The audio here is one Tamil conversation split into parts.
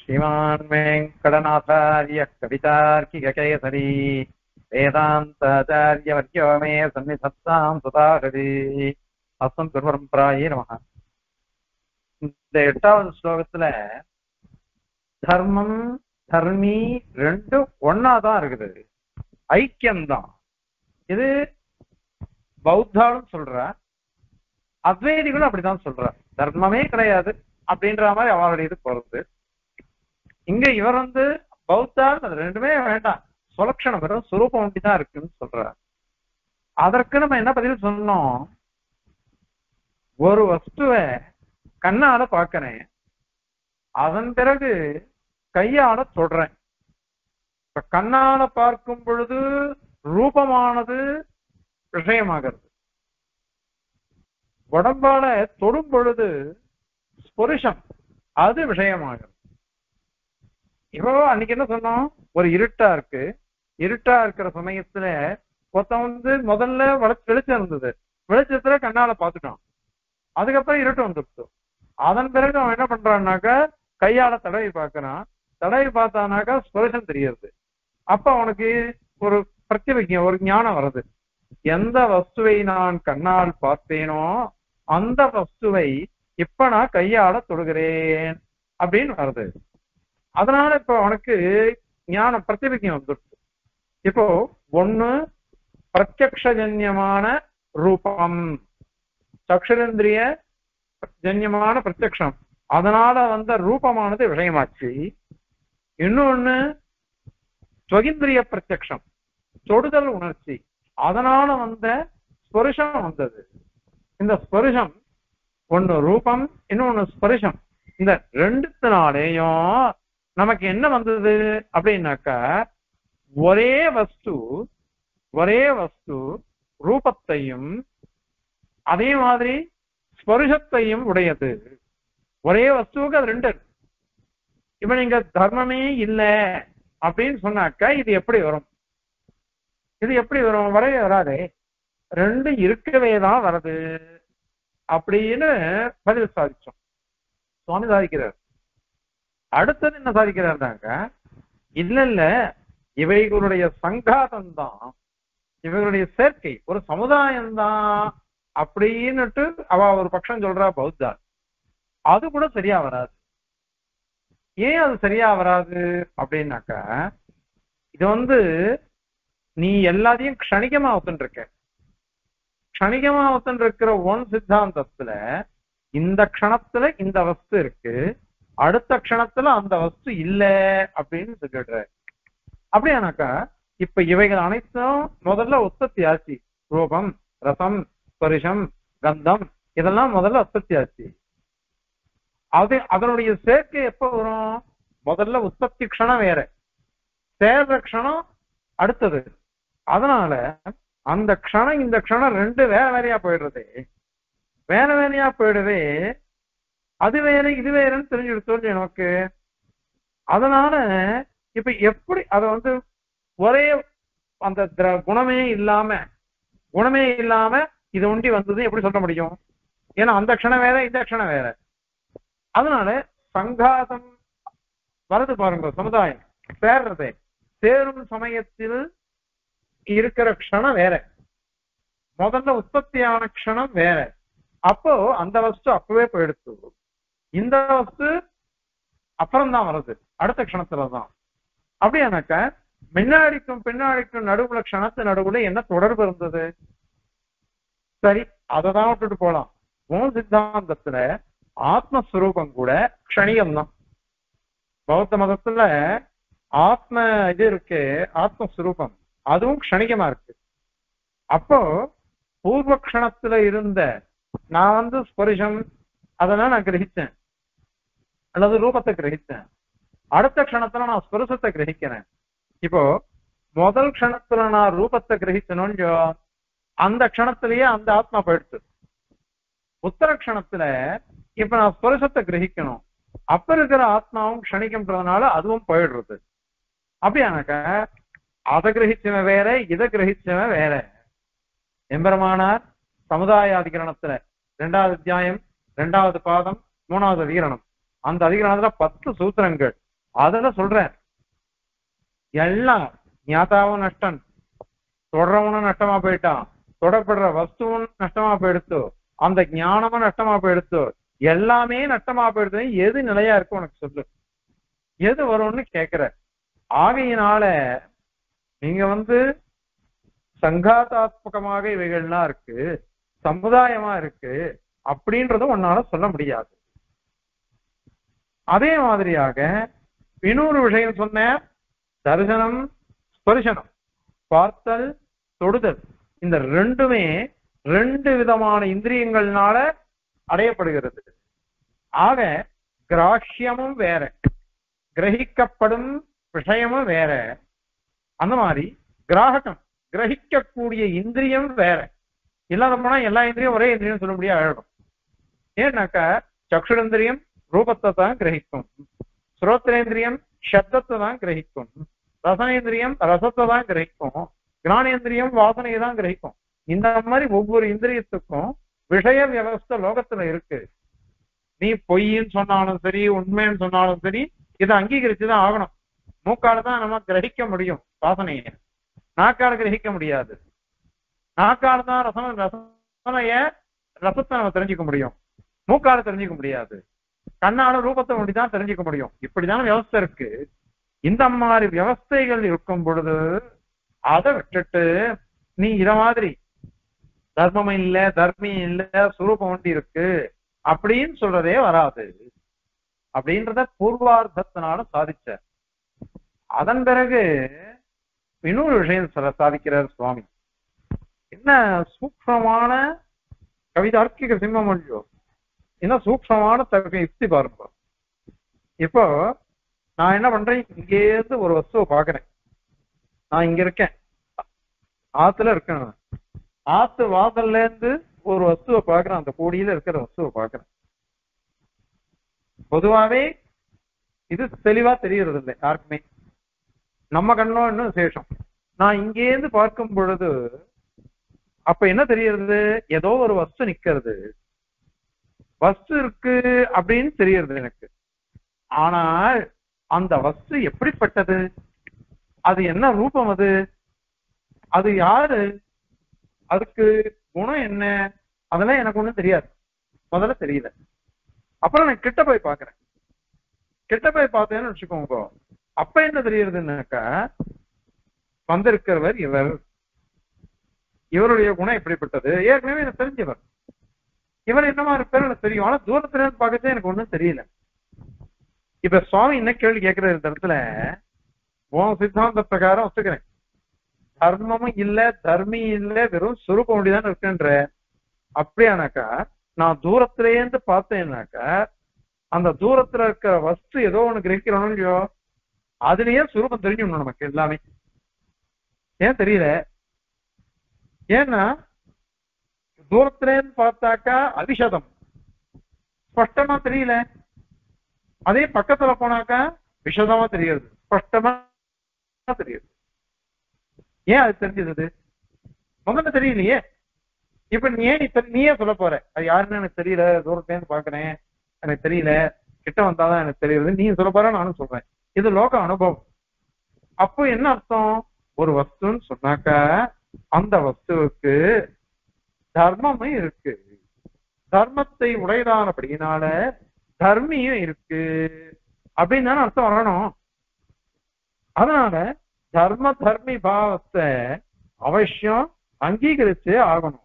श्रीमान् वेङ्कटनाथार्य कवितार्किककेसरी वेदान्ताचार्यवर्यो मे सन्निधत्ताम् सुताहरि அஸ்மன் குருபரம்பராயே நமக இந்த எட்டாவது ஸ்லோகத்துல தர்மம் தர்மி ரெண்டும் ஒன்னாதான் இருக்குது ஐக்கியம்தான் இது பௌத்தாலும் சொல்ற அத்வைதிகளும் அப்படிதான் சொல்ற தர்மமே கிடையாது அப்படின்ற மாதிரி அவருடைய இது போறது இங்க இவர் வந்து பௌத்தால் அது ரெண்டுமே வேண்டாம் சுலக்ஷணம் வெறும் சுரூபம் ஒண்டிதான் இருக்குன்னு சொல்றார் அதற்கு நம்ம என்ன பதில் சொன்னோம் ஒரு வஸ்துவை கண்ணால பாக்கிறேன் அதன் பிறகு கையால தொடுறேன் இப்ப கண்ணால பார்க்கும் பொழுது ரூபமானது விஷயமாகிறது உடம்பால தொடும் பொழுது ஸ்புருஷம் அது விஷயமாகிறது இப்போ அன்னைக்கு என்ன சொன்னோம் ஒரு இருட்டா இருக்கு இருட்டா இருக்கிற சமயத்துல ஒருத்தன் வந்து முதல்ல வள- வெளிச்சம் இருந்தது வெளிச்சத்துல கண்ணால பாத்துட்டான் அதுக்கப்புறம் இருட்டு வந்துடுச்சு அதன் பிறகு அவன் என்ன பண்றான்னாக்கா கையால தடவி பார்க்கறான் தடவி பார்த்தானாக்கா ஸ்பர்ஷம் தெரியுது அப்ப அவனுக்கு ஒரு பிரத்யபிக்கம் ஒரு ஞானம் வருது எந்த வஸ்துவை நான் கண்ணால் பார்த்தேனோ அந்த வஸ்துவை இப்ப நான் கையால தொடுகிறேன் அப்படின்னு வருது அதனால இப்ப அவனுக்கு ஞானம் பிரத்யபிக்கம் வந்துடுச்சு இப்போ ஒண்ணு பிரத்யக்ஷஜன்யமான ரூபம் சக்ஷரேந்திரிய ஜன்யமான பிரத்யக்ஷம் அதனால வந்த ரூபமானது விஷயமாச்சு இன்னொன்னு ஸ்வகிந்திரிய பிரத்யக்ஷம் தொடுதல் உணர்ச்சி அதனால வந்த ஸ்பருஷம் வந்தது இந்த ஸ்பருஷம் ஒண்ணு ரூபம் இன்னொன்னு ஸ்பருஷம் இந்த ரெண்டுத்தினாலேயும் நமக்கு என்ன வந்தது அப்படின்னாக்கா ஒரே வஸ்து ஒரே வஸ்து ரூபத்தையும் அதே மாதிரி ஸ்பருஷத்தையும் உடையது ஒரே வஸ்துவுக்கு அது ரெண்டு இருக்கு. இப்ப நீங்க தர்மமே இல்ல அப்படின்னு சொன்னாக்கா இது எப்படி வரும் இது எப்படி வரும் வரவே வராதே ரெண்டு இருக்கவே தான் வருது அப்படின்னு பதில் சாதிச்சோம் சுவாமி சாதிக்கிறார் அடுத்தது என்ன சாதிக்கிறார்னாக்க இல்ல இல்ல இவைகளுடைய சங்காதம் தான் இவர்களுடைய சேர்க்கை ஒரு சமுதாயம் தான் அப்படின்னுட்டு அவ ஒரு பட்சம் சொல்றா பௌத்தா அது கூட சரியா வராது ஏன் அது சரியா வராது அப்படின்னாக்கா இது வந்து நீ எல்லாத்தையும் க்ஷணிகமா ஒத்துன்னு இருக்க க்ஷணிகமா ஒத்துன்னு இருக்கிற ஒன் சித்தாந்தத்துல இந்த க்ஷணத்துல இந்த வஸ்து இருக்கு அடுத்த க்ஷணத்துல அந்த வஸ்து இல்ல அப்படின்னு சொல்லிடுற அப்படியானாக்கா இப்ப இவைகள் அனைத்தும் முதல்ல உற்பத்தி ஆச்சு ரூபம் ரசம் ஸ்பரிஷம் கந்தம் இதெல்லாம் முதல்ல உற்பத்தி ஆச்சு அது அதனுடைய சேர்க்கை எப்ப வரும் முதல்ல உற்பத்தி க்ஷணம் வேற சேர்ற க்ஷணம் அடுத்தது அதனால அந்த க்ஷணம் இந்த க்ஷணம் ரெண்டு வேற வேறையா போயிடுறது வேற வேறையா போயிடுவே அது வேற இது வேறன்னு தெரிஞ்சுட்டு சொல்லி நமக்கு அதனால இப்ப எப்படி அத வந்து ஒரே அந்த திர- குணமே இல்லாம குணமே இல்லாம இது ஒண்டி வந்தது எப்படி சொல்ல முடியும் ஏன்னா அந்த க்ஷணம் வேற இந்த க்ஷணம் வேற அதனால சங்காதம் வரது பாருங்க சமுதாயம் சேர்றது சேரும் சமயத்தில் இருக்கிற க்ஷணம் வேற முதல்ல உற்பத்தியான க்ஷணம் வேற அப்போ அந்த வஸ்து அப்பவே போயிடுத்து இந்த வஸ்து அப்புறம் தான் வருது அடுத்த க்ஷணத்துல தான் அப்படியானாக்க முன்னாடிக்கும் பின்னாடிக்கும் நடுவுல க்ஷணத்து நடுவுல என்ன தொடர்பு இருந்தது சரி அதை தான் விட்டுட்டு போலாம் உன் சித்தாந்தத்துல ஆத்மஸ்வரூபம் கூட க்ஷணிகம் தான் பௌத்த மதத்துல ஆத்ம இது இருக்கு ஆத்மஸ்வரூபம் அதுவும் க்ஷணிகமா இருக்கு அப்போ பூர்வ க்ஷணத்துல இருந்த நான் வந்து ஸ்பரிஷம் அதெல்லாம் நான் கிரகிச்சேன் அல்லது ரூபத்தை கிரகிச்சேன் அடுத்த க்ஷணத்துல நான் ஸ்பரிசத்தை கிரகிக்கிறேன் இப்போ முதல் க்ஷணத்துல நான் ரூபத்தை கிரகிச்சனோ அந்த க்ஷணத்திலேயே அந்த ஆத்மா போயிடுச்சு உத்தர க்ஷணத்துல இப்ப நான் ஸ்பரிசத்தை கிரகிக்கணும் அப்ப இருக்கிற ஆத்மாவும் க்ஷணிக்கன்றதுனால அதுவும் போயிடுறது அப்படியானாக்க அதை கிரகிச்சவன் வேற இதை கிரகிச்சவன் வேற எம்பெருமானார் சமுதாய அதிகரணத்துல ரெண்டாவது அத்தியாயம் ரெண்டாவது பாதம் மூணாவது அதிகரணம் அந்த அதிகரணத்துல பத்து சூத்திரங்கள் அதுல சொல்றேன் எல்லாம் ஞாதாவும் நஷ்டம் தொடரவனும் நஷ்டமா போயிட்டான் தொடப்படுற வஸ்துவும் நஷ்டமா போயிடுத்து அந்த ஞானமும் நஷ்டமா போயிடுத்து எல்லாமே நஷ்டமா போயிடுது எது நிலையா இருக்கு உனக்கு சொல்லு எது வரும்னு கேக்குற ஆகையினால நீங்க வந்து சங்காதாத்மகமாக இவைகள்லாம் இருக்கு சமுதாயமா இருக்கு அப்படின்றத உன்னால சொல்ல முடியாது அதே மாதிரியாக இன்னொரு விஷயம் சொன்ன தரிசனம் ஸ்பரிசனம் பார்த்தல் தொடுதல் இந்த ரெண்டுமே ரெண்டு விதமான இந்திரியங்கள்னால அடையப்படுகிறது ஆக கிராஹ்யமும் வேற கிரகிக்கப்படும் விஷயமும் வேற அந்த மாதிரி கிராககம் கிரகிக்கக்கூடிய இந்திரியம் வேற இல்லாத போனா எல்லா இந்திரியம் ஒரே இந்திரியம் சொல்ல முடியாது ஆயிடும் ஏன்னாக்கா சக்ஷுரேந்திரியம் ரூபத்தை தான் கிரகிக்கும் ஸ்ரோத்திரேந்திரியம் சப்தத்தை தான் கிரகிக்கும் ரசனேந்திரியம் ரசத்தை தான் கிரகிக்கும் ஞானேந்திரியம் வாசனையை தான் கிரகிக்கும் இந்த மாதிரி ஒவ்வொரு இந்திரியத்துக்கும் விஷய வியவஸ்தை லோகத்துல இருக்கு நீ பொய்ன்னு சொன்னாலும் சரி உண்மைன்னு சொன்னாலும் சரி இதை அங்கீகரிச்சுதான் ஆகணும் மூக்கால தான் நம்ம கிரகிக்க முடியும் வாசனையை நாக்கால கிரகிக்க முடியாது நாக்கால தான் ரசன ரசனைய ரசத்தை நம்ம தெரிஞ்சுக்க முடியும் மூக்கால தெரிஞ்சுக்க முடியாது கண்ணால ரூபத்தை ஒண்டி தான் தெரிஞ்சுக்க முடியும் இப்படிதான் வியவஸ்தை இருக்கு இந்த மாதிரி வியவஸ்தைகள் இருக்கும் பொழுது அதை விட்டுட்டு நீ இத மாதிரி தர்மம் இல்ல தர்மி இல்ல சுரூபம் ஒண்டி இருக்கு அப்படின்னு சொல்றதே வராது அப்படின்றத பூர்வார்த்தத்தினால சாதிச்ச அதன் பிறகு இன்னொரு விஷயம் சொல்ல சாதிக்கிறார் சுவாமி என்ன சூக்ஷமான கவிதார்க்கிக சிம்மமொழியோ என்ன சூக்ஷமான தக யுக்தி பாருங்க இப்போ நான் என்ன பண்றேன் இங்கே இருந்து ஒரு வஸ்துவை பாக்குறேன் நான் இங்க இருக்கேன் ஆத்துல இருக்கேன் நான். ஆத்து வாசல்ல இருந்து ஒரு வஸ்துவை பாக்குறேன் அந்த கோடியில இருக்கிற வஸ்துவை பாக்குறேன் பொதுவாவே இது தெளிவா தெரியறது இல்லை யாருக்குமே நம்ம கண்ணோ இன்னும் சேஷம் நான் இங்கேருந்து பார்க்கும் பொழுது அப்ப என்ன தெரியறது ஏதோ ஒரு வஸ்து நிக்கிறது வஸ்து இருக்கு அப்படின்னு தெரியறது எனக்கு ஆனால் அந்த வஸ்து எப்படிப்பட்டது அது என்ன ரூபம் அது அது யாரு அதுக்கு குணம் என்ன அதெல்லாம் எனக்கு ஒண்ணும் தெரியாது முதல்ல தெரியல அப்புறம் நான் கிட்ட போய் பாக்குறேன் கிட்ட போய் பார்த்தேன்னு வச்சுக்கோங்க அப்ப என்ன தெரியறதுன்னாக்கா வந்திருக்கிறவர் இவர் இவருடைய குணம் எப்படிப்பட்டது ஏற்கனவே எனக்கு தெரிஞ்சவர் இவர் என்னமா இருப்பாரு எனக்கு தெரியும் ஆனா தூரத்துல இருந்து பார்க்கறதே எனக்கு ஒண்ணும் தெரியல இப்ப சுவாமி என்ன கேள்வி கேட்கிற இந்த இடத்துல உன் சித்தாந்த பிரகாரம் ஒத்துக்கிறேன் தர்மமும் இல்ல தர்மி இல்ல வெறும் சுரூபம் ஒண்டிதான் இருக்குன்ற அப்படியானாக்கா நான் தூரத்திலே இருந்து பார்த்தேன்னாக்கா அந்த தூரத்துல இருக்கிற வஸ்து ஏதோ ஒண்ணு கிரகிக்கிறோம் இல்லையோ அதுலயே சுரூபம் தெரிஞ்சுக்கணும் நமக்கு எல்லாமே ஏன் தெரியல ஏன்னா தூரத்துல இருந்து பார்த்தாக்கா அபிஷதம் ஸ்பஷ்டமா தெரியல அதே பக்கத்துல போனாக்கா விஷதமா தெரியுது ஸ்பஷ்டமா தெரியுது ஏன் அது தெரிஞ்சது முதல்ல தெரியலையே இப்ப நீ ஏன் இப்ப நீயே சொல்ல போற அது யாருன்னு எனக்கு தெரியல தூரத்துல இருந்து பாக்குறேன் எனக்கு தெரியல கிட்ட வந்தாதான் எனக்கு தெரியுது நீ சொல்ல போற நானும் சொல்றேன் இது லோக அனுபவம் அப்போ என்ன அர்த்தம் ஒரு வஸ்துன்னு சொன்னாக்கா அந்த வஸ்துவுக்கு தர்மமும் இருக்கு தர்மத்தை உடையதானபடியினால தர்மியும் இருக்கு அப்படின்னு தானே அர்த்தம் வரணும் அதனால தர்ம தர்மி பாவத்தை அவசியம் அங்கீகரிச்சே ஆகணும்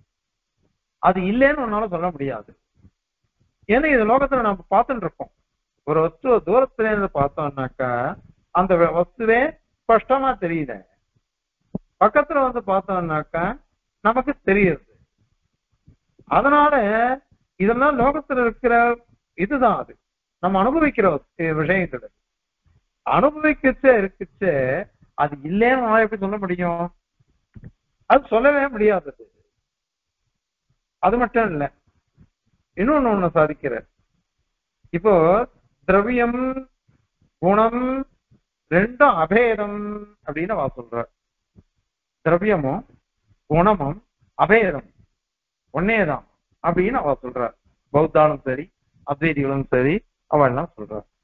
அது இல்லைன்னு உன்னால சொல்ல முடியாது ஏன்னா இது லோகத்துல நம்ம பார்த்துட்டு இருக்கோம் ஒரு வஸ்துவ தூரத்துல இருந்து பார்த்தோம்னாக்கா அந்த வ- வஸ்துவே ஸ்பஷ்டமா தெரியல பக்கத்துல வந்து பார்த்தோம்னாக்கா நமக்கு தெரியுது அதனால இதெல்லாம் லோகத்துல இருக்கிற இதுதான் அது நம்ம அனுபவிக்கிற வஸ்து- விஷயங்கள் அனுபவிக்கச்சே இருக்குச்சே அது இல்லைன்னு நான் எப்படி சொல்ல முடியும் அது சொல்லவே முடியாதது அது மட்டும் இல்ல இன்னொன்னு ஒண்ணு சாதிக்கிற இப்போ திரவியம் குணம் ரெண்டும் அபேதம் அப்படின்னு அவ சொல்ற திரவியமும் குணமும் அபேதம் ஒன்னேதான் அப்படின்னு அவ சொல்ற பௌத்தாலும் சரி அத்வைதிகளும் சரி அவள் எல்லாம் சொல்ற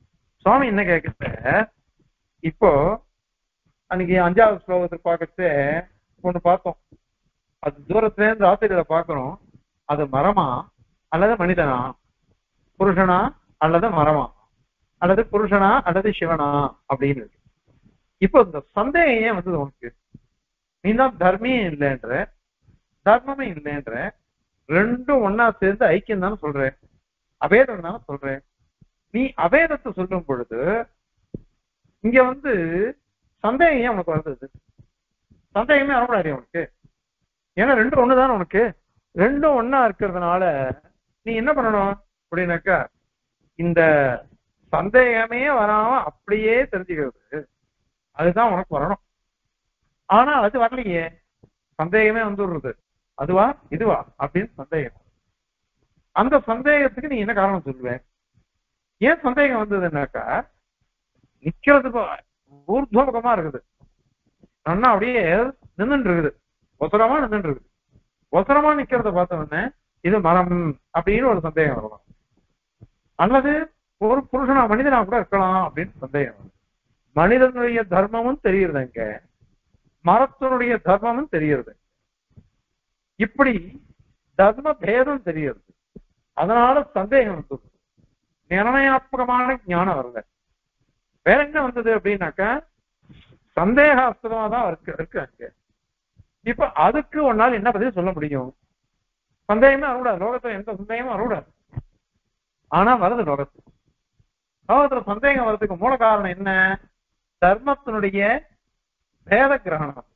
சுவாமி என்ன கேட்குற இப்போ அன்னைக்கு அஞ்சாவது ஸ்லோகத்துக்கு பார்க்கறது ஒண்ணு பார்த்தோம் அது தூரத்துல இருந்து ஆசிரியரை பார்க்கிறோம் அது மரமா அல்லது மனிதனா புருஷனா அல்லது மரமா அல்லது புருஷனா அல்லது சிவனா அப்படின்னு இருக்கு. இப்போ இந்த சந்தேகம் ஏன் வந்தது உனக்கு நீ தான் தர்மியும் இல்லைன்ற தர்மமே இல்லைன்ற ரெண்டும் ஒன்னா சேர்ந்து ஐக்கியம் தானே சொல்ற அபேதம் தானே சொல்ற நீ அபேதத்தை சொல்லும் பொழுது இங்க வந்து சந்தேகம் ஏன் உனக்கு வருது சந்தேகமே வரக்கூடாது உனக்கு ஏன்னா ரெண்டும் ஒண்ணுதானே உனக்கு ரெண்டும் ஒண்ணா இருக்கிறதுனால நீ என்ன பண்ணணும் அப்படின்னாக்கா இந்த சந்தேகமே வராம அப்படியே தெரிஞ்சுக்கிறது அதுதான் உனக்கு வரணும் ஆனா அது வரலையே சந்தேகமே வந்துடுறது அதுவா இதுவா அப்படின்னு சந்தேகம் அந்த சந்தேகத்துக்கு நீ என்ன காரணம் சொல்லுவ ஏன் சந்தேகம் வந்ததுன்னாக்கா நிக்கிறது பா- ஊர்துவகமா இருக்குது அண்ணா அப்படியே நின்னுட்டு இருக்குது ஒசரமா நின்னுட்டு இருக்குது ஒசரமா நிக்கிறத பார்த்த உடனே இது மரம் அப்படின்னு ஒரு சந்தேகம் வரலாம் அல்லது ஒரு புருஷனா மனிதனா கூட இருக்கலாம் அப்படின்னு சந்தேகம் வரும். மனிதனுடைய தர்மமும் தெரியுது அங்க மரத்தினுடைய தர்மமும் தெரியுது இப்படி தர்ம பேதம் தெரியுது அதனால சந்தேகம் வந்தது நிர்ணயாத்மகமான ஞானம் வரல வேற என்ன வந்தது அப்படின்னாக்கா சந்தேகாஸ்பதமா தான் இருக்கு இருக்கு அங்க இப்ப அதுக்கு ஒன்னால என்ன பதில் சொல்ல முடியும் சந்தேகமே வரக்கூடாது லோகத்துல எந்த சந்தேகமும் வரக்கூடாது ஆனா வருது லோகத்துல லோகத்துல சந்தேகம் வர்றதுக்கு மூல காரணம் என்ன தர்மத்தினுடைய பேத கிரகணம்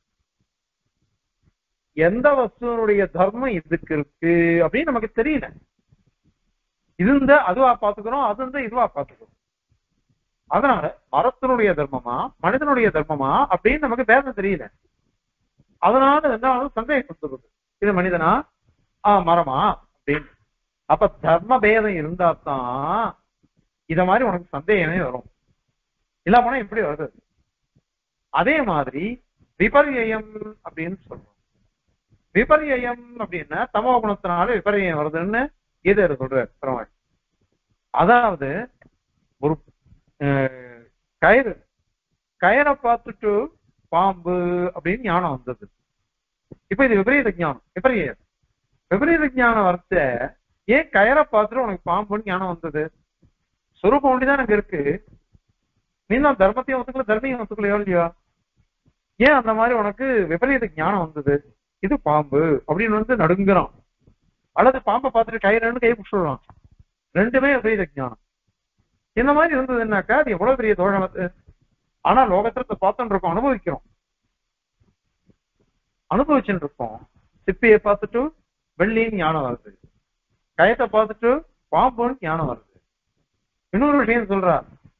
எந்த வஸ்துவனுடைய தர்மம் இதுக்கு இருக்கு அப்படின்னு நமக்கு தெரியல இது இந்த அதுவா பாத்துக்கிறோம் அது இந்த இதுவா பாத்துக்கிறோம் அதனால மரத்தினுடைய தர்மமா மனிதனுடைய தர்மமா அப்படின்னு நமக்கு பேதம் தெரியல அதனால என்ன சந்தேகம் வந்துருது இது மனிதனா ஆ மரமா அப்படின்னு அப்ப தர்ம பேதம் இருந்தா தான் இத மாதிரி உனக்கு சந்தேகமே வரும் இல்ல போனா எப்படி வருது அதே மாதிரி விபர்யம் அப்படின்னு சொல்றோம் விபர்யம் அப்படின்னா தமோ குணத்தினால விபர்யம் வருதுன்னு கீதையில சொல்றாரு பெருமாள் அதாவது ஒரு அஹ், கயிறு கயிறை பார்த்துட்டு பாம்பு அப்படின்னு ஞானம் வந்தது இப்ப இது விபரீத ஞானம் விபரீத விபரீத ஞானம் வரச்ச ஏன் கயிறை பார்த்துட்டு உனக்கு பாம்புன்னு ஞானம் வந்தது சுரூபம் ஒண்டிதான் அங்க இருக்கு நீ தான் தர்மத்தையும் ஒத்துக்கல தர்மையும் ஒத்துக்கலையோ இல்லையா ஏன் அந்த மாதிரி உனக்கு விபரீத ஞானம் வந்தது இது பாம்பு அப்படின்னு வந்து நடுங்குறான் அல்லது பாம்பை பார்த்துட்டு கயிறுன்னு கை பிடிச்சிடுறான் ரெண்டுமே விபரீத ஞானம் இந்த மாதிரி இருந்ததுன்னாக்கா அது எவ்வளவு பெரிய தோழம் அது ஆனா லோகத்துல பார்த்துட்டு இருக்கோம் அனுபவிக்கிறோம் அனுபவிச்சுட்டு இருக்கோம் சிப்பியை பார்த்துட்டு வெள்ளின்னு ஞானம் வருது கயத்தை பார்த்துட்டு பாம்புன்னு ஞானம் வருது இன்னொரு விஷயம் சொல்றா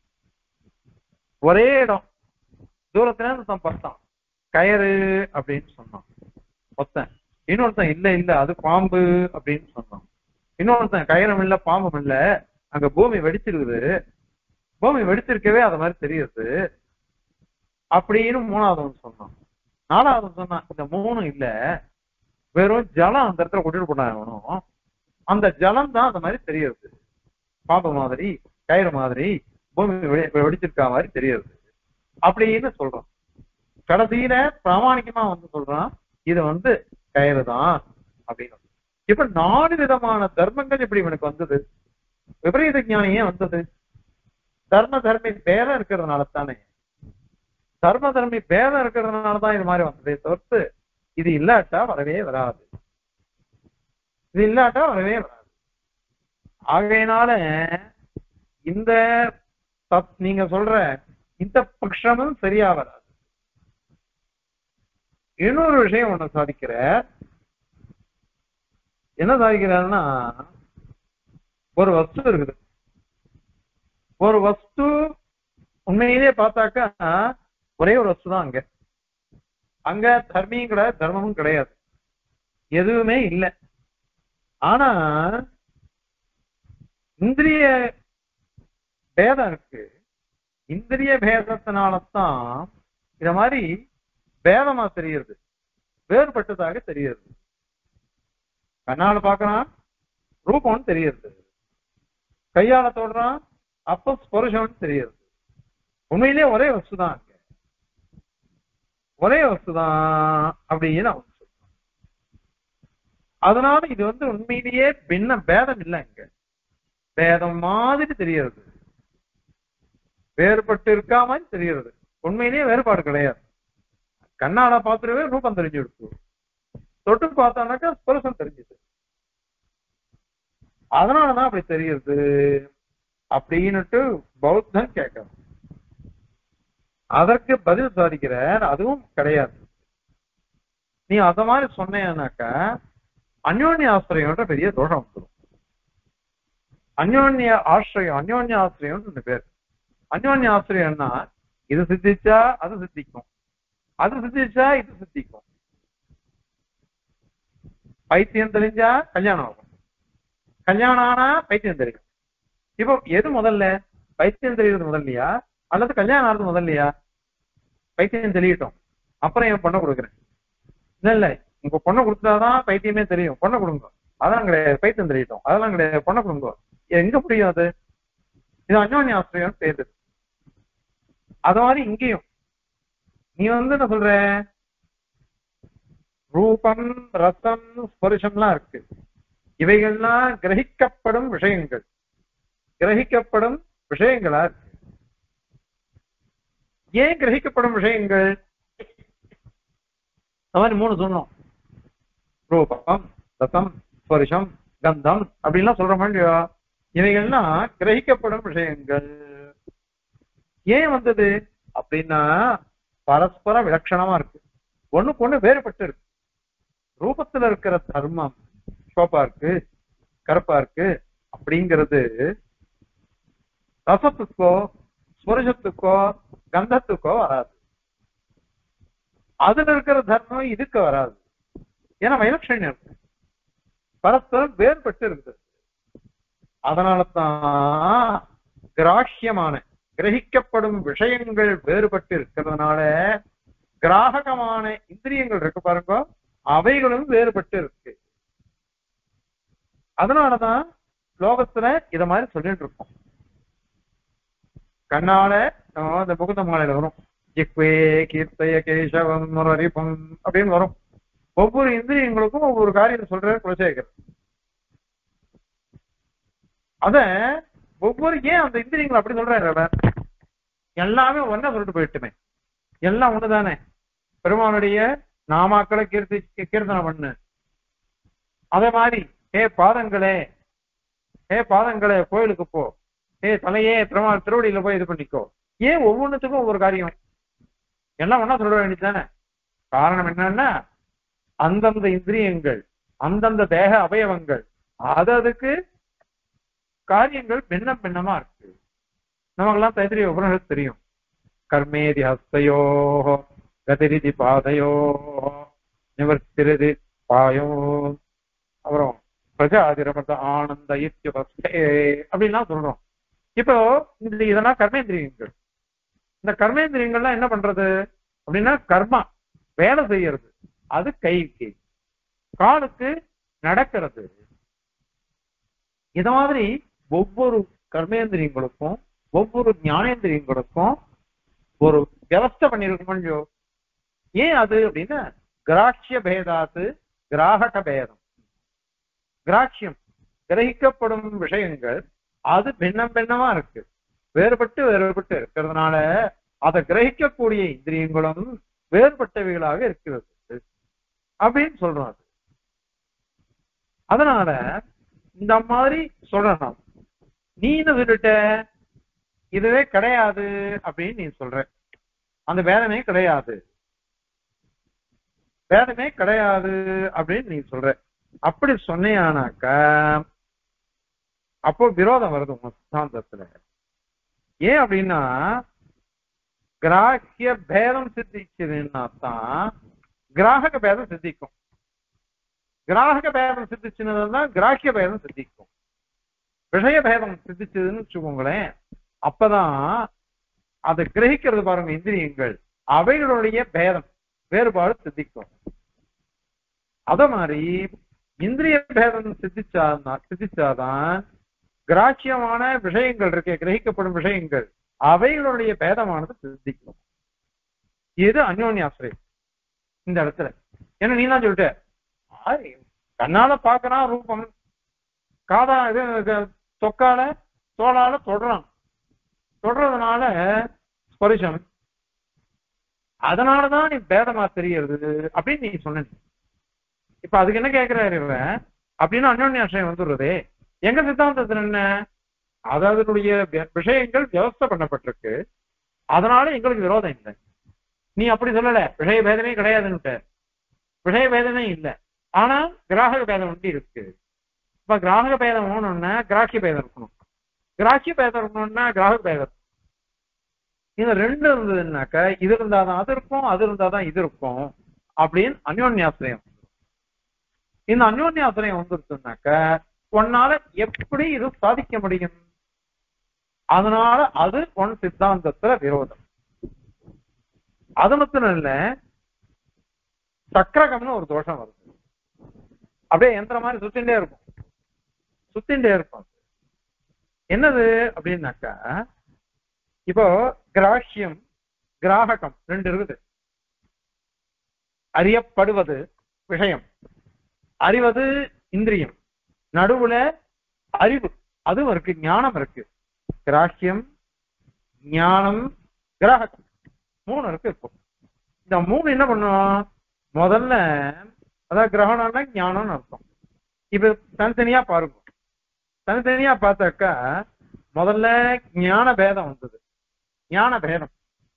ஒரே இடம் தூரத்துல இருந்து தான் பார்த்தான் கயறு அப்படின்னு சொன்னான் ஒருத்தன் இன்னொருத்தன் இல்ல இல்ல அது பாம்பு அப்படின்னு சொன்னான் இன்னொருத்தன் கயிறும் இல்ல பாம்பும் இல்ல அங்க பூமி வெடிச்சிருக்குது பூமி வெடிச்சிருக்கவே அது மாதிரி தெரியுது அப்படின்னு மூணாவதவன் சொன்னான் நாலாவதவன் சொன்னான் இந்த மூணும் இல்ல வெறும் ஜலம் அந்த இடத்துல கொட்டிட்டு போனாகணும் அந்த ஜலம் தான் அந்த மாதிரி தெரியுது பாம்பு மாதிரி கயிறு மாதிரி பூமி வெடி- வெடிச்சிருக்கா மாதிரி தெரியுது அப்படின்னு சொல்றான் கடைசியில பிராமணிகமா வந்து சொல்றான் இது வந்து கயிறு தான் அப்படின்னு இப்ப நாலு விதமான தர்மங்கள் இப்படி இவனுக்கு வந்தது விபரீத ஞானம் ஏன் வந்தது தர்ம தர்மி பேதம் இருக்கிறதுனால தானே தர்ம தர்மி பேதம் இருக்கிறதுனால தான் இது மாதிரி வந்ததே தவிர்த்து இது இல்லாட்டா வரவே வராது இது இல்லாட்டா வரவே வராது ஆகையினால இந்த தப் நீங்க சொல்ற இந்த பட்சமும் சரியா வராது இன்னொரு விஷயம் ஒண்ணு சாதிக்கிற என்ன சாதிக்கிறாருன்னா ஒரு வஸ்து இருக்குது ஒரு வஸ்து உண்மையிலேயே பார்த்தாக்கா ஒரே ஒரு வஸ்து தான் அங்க அங்க தர்மியும் கிடையாது தர்மமும் கிடையாது எதுவுமே இல்லை ஆனா இந்திரிய பேதம் இருக்கு இந்திரிய பேதத்தினாலதான் இத மாதிரி பேதமா தெரியுது வேறுபட்டதாக தெரியுது கண்ணால பாக்குறான் ரூபம்னு தெரியுது கையால தொடுறான் அப்ப ஸ்பருஷம்னு தெரியுது உண்மையிலேயே ஒரே வஸ்து தான் அங்க ஒரே வஸ்து தான் அப்படின்னு அவன் சொல்றான் அதனால இது வந்து உண்மையிலேயே பின்ன பேதம் இல்லை இங்க பேதம் மாதிரி தெரியறது வேறுபட்டு இருக்கா மாதிரி தெரியறது உண்மையிலேயே வேறுபாடு கிடையாது கண்ணால பாத்துருவே ரூபம் தெரிஞ்சு எடுத்து தொட்டு பார்த்தானாக்கா ஸ்பர்சம் தெரிஞ்சுது அதனாலதான் அப்படி தெரியுது அப்படின்னுட்டு பௌத்தம் கேட்கணும் அதற்கு பதில் சாதிக்கிறார் அதுவும் கிடையாது நீ அத மாதிரி சொன்னேனாக்கா அந்யோன்ய ஆசிரியம்ன்ற பெரிய தோஷம் வந்துடும் அந்யோன்ய ஆசிரியம் அந்யோன்ய ஆசிரியம் ரெண்டு பேர் அந்யோன்ய ஆசிரியம்னா இது சித்திச்சா அது சித்திக்கும் அது சித்திச்சா இது சித்திக்கும் பைத்தியம் தெரிஞ்சா கல்யாணம் ஆகும் கல்யாணம் ஆனா பைத்தியம் தெரியும் இப்போ எது முதல்ல பைத்தியம் தெரியுறது முதல்லையா அல்லது கல்யாணம் ஆகிறது முதல்லையா பைத்தியம் தெரியட்டும் அப்புறம் என் பொண்ணை கொடுக்குறேன் இல்ல இல்ல உங்க பொண்ணை கொடுத்தாதான் பைத்தியமே தெரியும் பொண்ணை கொடுங்க அதெல்லாம் கிடையாது பைத்தியம் தெரியட்டும் அதெல்லாம் கிடையாது பொண்ணை கொடுங்க எங்க புரியும் அது இது அந்யோன்ய ஆசிரியம் பேரு அது மாதிரி இங்கேயும் நீ வந்து என்ன சொல்ற ரூபம் ரசம் ஸ்பர்ஷம்லாம் இருக்கு இவைகள்லாம் கிரகிக்கப்படும் விஷயங்கள் கிரகிக்கப்படும் விஷயங்களா இருக்கு ஏன் கிரகிக்கப்படும் விஷயங்கள் அந்த மாதிரி மூணு சொன்னோம் ரூபம் ரசம் ஸ்பர்ஷம் கந்தம் அப்படின்லாம் சொல்ற மாதிரி இவைகள்லாம் கிரகிக்கப்படும் விஷயங்கள் ஏன் வந்தது அப்படின்னா பரஸ்பர விலட்சணமா இருக்கு ஒண்ணுக்கு ஒண்ணு வேறுபட்டு இருக்கு ரூபத்துல இருக்கிற தர்மம் சோப்பா இருக்கு கருப்பா இருக்கு அப்படிங்கிறது ரசத்துக்கோ ஸ்புருஷத்துக்கோ கந்தத்துக்கோ வராது அதுல இருக்கிற தர்மம் இதுக்கு வராது ஏன்னா வைலட்சணியம் இருக்கு பரஸ்பரம் வேறுபட்டு இருக்குது அதனால தான் கிராஹ்யமான கிரகிக்கப்படும் விஷயங்கள் வேறுபட்டு இருக்கிறதுனால கிராககமான இந்திரியங்கள் இருக்கு பாருங்க அவைகளும் வேறுபட்டு இருக்கு அதனாலதான் லோகத்துல இத மாதிரி சொல்லிட்டு இருக்கோம் கண்ணால நம்ம இந்த முகுந்த மாலையில வரும் ஜிக்வே கீர்த்தய கேசவம் முரரிபம் அப்படின்னு வரும் ஒவ்வொரு இந்திரியங்களுக்கும் ஒவ்வொரு காரியத்தை சொல்ற குலசேகர் அத ஒவ்வொரு ஏன் அந்த இந்திரியங்கள் அப்படி சொல்றாரு அவர் எல்லாமே ஒன்னா சொல்லிட்டு போயிட்டுமே எல்லாம் ஒண்ணுதானே பெருமானுடைய நாமாக்களை கீர்த்தி கீர்த்தனை பண்ணு அதே மாதிரி ஏ பாதங்களே ஏ பாதங்களே கோயிலுக்கு போ ஏ தலையே பெருமாள் திருவடியில போய் இது பண்ணிக்கோ ஏன் ஒவ்வொன்றுத்துக்கும் ஒவ்வொரு காரியம் எல்லாம் ஒன்னா சொல்ல வேண்டியதுதானே காரணம் என்னன்னா அந்தந்த இந்திரியங்கள் அந்தந்த தேக அவயவங்கள் அது அதுக்கு காரியங்கள் பின்ன பின்னமா இருக்கு நமக்கெல்லாம் தைத்திரிய உபநிஷத் தெரியும் கர்மேதி ஹஸ்தயோ கதிரிதி பாதையோ நிவர்த்திருதி பாயோ அப்புறம் பிரஜாதிரமத ஆனந்த இத்தியுபஸ்தே அப்படின்லாம் சொல்றோம் இப்போ இந்த இதெல்லாம் கர்மேந்திரியங்கள் இந்த கர்மேந்திரியங்கள்லாம் என்ன பண்றது அப்படின்னா கர்மா வேலை செய்யறது அது கைக்கு காலுக்கு நடக்கிறது இத மாதிரி ஒவ்வொரு கர்மேந்திரியங்களுக்கும் ஒவ்வொரு ஞானேந்திரியங்களுக்கும் ஒரு வியவஸ்தை பண்ணிருக்கோம் ஏன் அது அப்படின்னா கிராட்சிய பேதாத்து கிராகக பேதம் கிராட்சியம் கிரகிக்கப்படும் விஷயங்கள் அது பின்னம் பின்னமா இருக்கு வேறுபட்டு வேறுபட்டு இருக்கிறதுனால அதை கிரகிக்கக்கூடிய இந்திரியங்களும் வேறுபட்டவைகளாக இருக்கிறது அப்படின்னு சொல்றோம் அது அதனால இந்த மாதிரி சொல்லணும் நீ என்ன சொல்லிட்ட இதுவே கிடையாது அப்படின்னு நீ சொல்ற அந்த வேதமே கிடையாது வேதமே கிடையாது அப்படின்னு நீ சொல்ற அப்படி சொன்னியானாக்க அப்போ விரோதம் வருது உங்க சித்தாந்தத்துல ஏன் அப்படின்னா கிராஹ்ய பேதம் சித்திச்சதுன்னா தான் கிராஹக பேதம் சித்திக்கும் கிராஹக பேதம் சித்திச்சுன்னு கிராஹ்ய பேதம் சித்திக்கும் விஷய பேதம் சித்திச்சதுன்னு வச்சுக்கோங்களேன் அப்பதான் அதை கிரகிக்கிறது பாருங்க இந்திரியங்கள் அவைகளுடைய பேதம் வேறுபாடு சித்திக்கும் அத மாதிரி இந்திரிய பேதம் சித்திச்சாதான் சித்திச்சாதான் கிராட்சியமான விஷயங்கள் இருக்கு கிரகிக்கப்படும் விஷயங்கள் அவைகளுடைய பேதமானது சித்திக்கும் இது அந்யோன்யாசிரியம் இந்த இடத்துல ஏன்னா நீ தான் சொல்லிட்ட ஆய், கண்ணால பாக்குறான் ரூபம் காதா இது இது, தொக்கால தோளால தொடுறான் தொடுறதுனால ஸ்பரிசம் அதனாலதான் நீ பேதமா தெரியறது அப்படின்னு நீ சொன்ன இப்ப அதுக்கு என்ன கேட்கிறாரு இவன் அப்படின்னு அந்யோன்யாசிரியம் வந்துடுறதே எங்க சித்தாந்தத்துல என்ன அதனுடைய விஷயங்கள் வியவஸ்தை பண்ணப்பட்டிருக்கு அதனால எங்களுக்கு விரோதம் இல்லை நீ அப்படி சொல்லல விஷய வேதனை கிடையாதுன்னுட்ட விஷய வேதனை இல்லை ஆனா கிராகக பேதம் ஒண்டி இருக்கு இப்ப கிராகக பேதம் வேணும்னா கிராக்கிய பேதம் இருக்கணும் கிராக்கிய பேதம் இருக்கணும்னா கிராகக பேதம் இந்த ரெண்டு இருந்ததுன்னாக்க இது இருந்தாதான் அது இருக்கும் அது இருந்தாதான் இது இருக்கும் அப்படின்னு அந்யோன்யாசிரியம் இந்த அந்யோன்யாசிரியம் வந்துருச்சுனாக்க உன்னால எப்படி இது சாதிக்க முடியும் அதனால அது உன் சித்தாந்தத்துல விரோதம் அது மாத்திரம் இல்ல சக்கரகம்னு ஒரு தோஷம் வருது அப்படியே எந்திர மாதிரி சுத்திண்டே இருக்கும் சுத்திண்டே இருக்கும் என்னது அப்படின்னாக்கா இப்போ கிராஹ்யம் கிராககம் ரெண்டு இருக்குது அறியப்படுவது விஷயம் அறிவது இந்திரியம் நடுவுல அறிவு அதுவும் இருக்கு ஞானம் இருக்கு கிராஹ்யம் ஞானம் கிராககம் மூணு இருக்கு இப்போ இந்த மூணு என்ன பண்ணும் முதல்ல அதாவது கிரகணம்னா ஞானம்னு அர்த்தம் இப்ப தனித்தனியா பாருங்க தனித்தனியா பார்த்தாக்கா முதல்ல ஞான பேதம் வந்தது ஞான பேதம்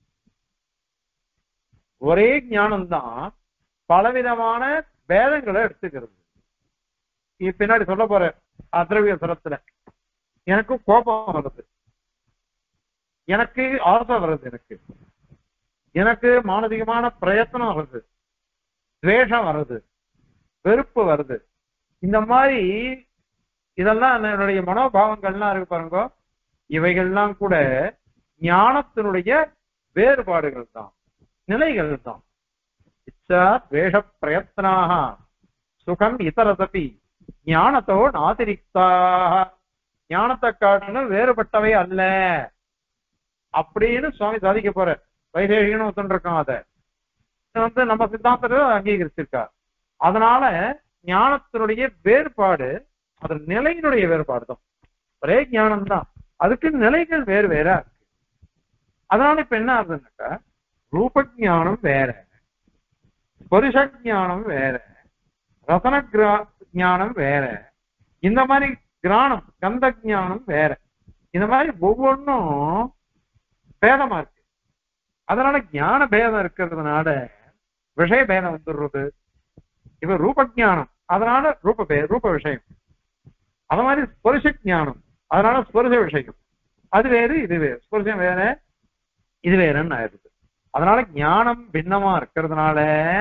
ஒரே ஞானம் தான் பலவிதமான பேதங்களை எடுத்துக்கிறது இ- பின்னாடி சொல்ல போற அத்ரவிய சுரத்துல எனக்கு கோபம் வருது எனக்கு ஆசை வருது எனக்கு எனக்கு மானசிகமான பிரயத்தனம் வருது துவேஷம் வருது வெறுப்பு வருது இந்த மாதிரி இதெல்லாம் என்னுடைய மனோபாவங்கள்லாம் இருக்கு பாருங்க இவைகள்லாம் கூட ஞானத்தினுடைய வேறுபாடுகள் தான் நிலைகள் தான் இச்சா துவேஷ பிரயத்னாக சுகம் இதரதபி ஞானத்தோ நாதிரிக்தாக ஞானத்தை காட்டிலும் வேறுபட்டவை அல்ல அப்படின்னு சுவாமி சாதிக்க போற வைதேகின்னு ஒருத்தன் இருக்கான் அதை இது வந்து நம்ம சித்தாந்தத்தில் அங்கீகரிச்சிருக்கார் அதனால ஞானத்தினுடைய வேறுபாடு அது நிலையினுடைய வேறுபாடு தான் ஒரே ஞானம் தான் அதுக்கு நிலைகள் வேறு வேறா இருக்கு அதனால இப்ப என்ன ஆகுதுன்னாக்கா ரூப ஞானம் வேற ஸ்பருஷ ஞானம் வேற ரசன கிரா- ஞானம் வேற இந்த மாதிரி கிராணம் கந்த ஞானம் வேற இந்த மாதிரி ஒவ்வொன்றும் பேதமா இருக்கு அதனால ஞான பேதம் இருக்கிறதுனால விஷய பேதம் வந்துடுறது இப்ப ரூப ஞானம் அதனால ரூப பே ரூப விஷயம் அது மாதிரி ஸ்பருஷ ஞானம் அதனால ஸ்பருஷ விஷயம் அது வேறு இது வேறு ஸ்பருஷம் வேற இது வேறன்னு ஆயிடுது அதனால ஞானம் பின்னமா இருக்கிறதுனால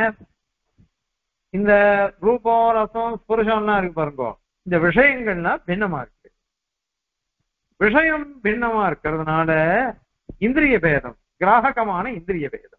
இந்த ரூபம் ரசம் ஸ்புருஷம்லாம் இருக்கு பாருங்க இந்த விஷயங்கள்லாம் பின்னமா இருக்கு விஷயம் பின்னமா இருக்கிறதுனால இந்திரிய பேதம் கிராககமான இந்திரிய பேதம்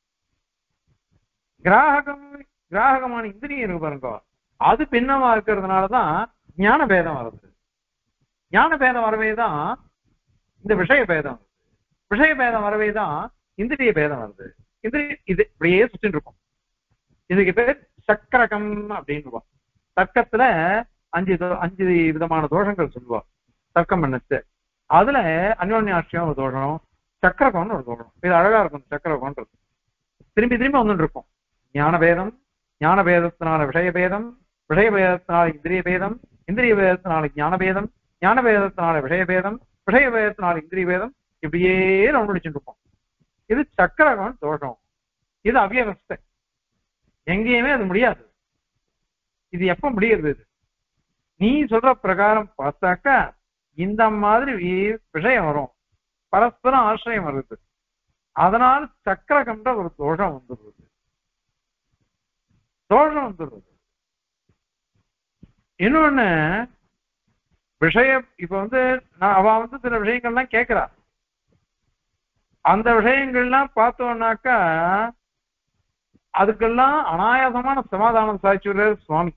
கிராககம் கிராககமான இந்திரியம் இருக்கு பாருங்க அது பின்னமா இருக்கிறதுனாலதான் ஞான பேதம் வருது ஞான பேதம் வரவே தான் இந்த விஷய பேதம் வருது. விஷய பேதம் வரவே தான் இந்திரிய பேதம் வருது இந்திரிய இது இப்படியே சுத்தின்னு இருக்கும் இதுக்கு பேர் சக்கரகம் அப்படின்னு தர்க்கத்துல அஞ்சு தோ- அஞ்சு விதமான தோஷங்கள் சொல்லுவா தர்க்கம் பண்ணுச்சு அதுல அந்யோன்யாசியம் ஒரு தோஷம் சக்கரகம்னு ஒரு தோஷம் இது அழகா இருக்கும் சக்கரகம்ன்றது திரும்பி திரும்பி வந்துட்டு இருக்கும் ஞான பேதம் ஞான பேதத்தினால விஷய பேதம் விஷய பேதத்தினால இந்திரிய பேதம் இந்திரிய பேதத்தினால ஞான பேதம் ஞான பேதத்தினால விஷய பேதம் விஷய பேதத்தினால இந்திரிய பேதம் இப்படியே நம்ம முடிச்சுட்டு இருப்போம் இது சக்கரகம் தோஷம் இது அவ்யவஸ்தை எங்கேயுமே அது முடியாது இது எப்ப முடியுது இது நீ சொல்ற பிரகாரம் பார்த்தாக்கா இந்த மாதிரி வி- விஷயம் வரும் பரஸ்பரம் ஆசிரியம் வருது அதனால் சக்கரகம்ன்ற ஒரு தோஷம் வந்துடுறது தோஷம் வந்துடுறது இன்னொன்னு விஷயம் இப்ப வந்து நான் அவ வந்து சில விஷயங்கள்லாம் கேட்கிறா அந்த விஷயங்கள்லாம் பார்த்தோம்னாக்கா அதுக்கெல்லாம் அனாயாசமான சமாதானம் சாய்ச்சுடுறாரு சுவாமி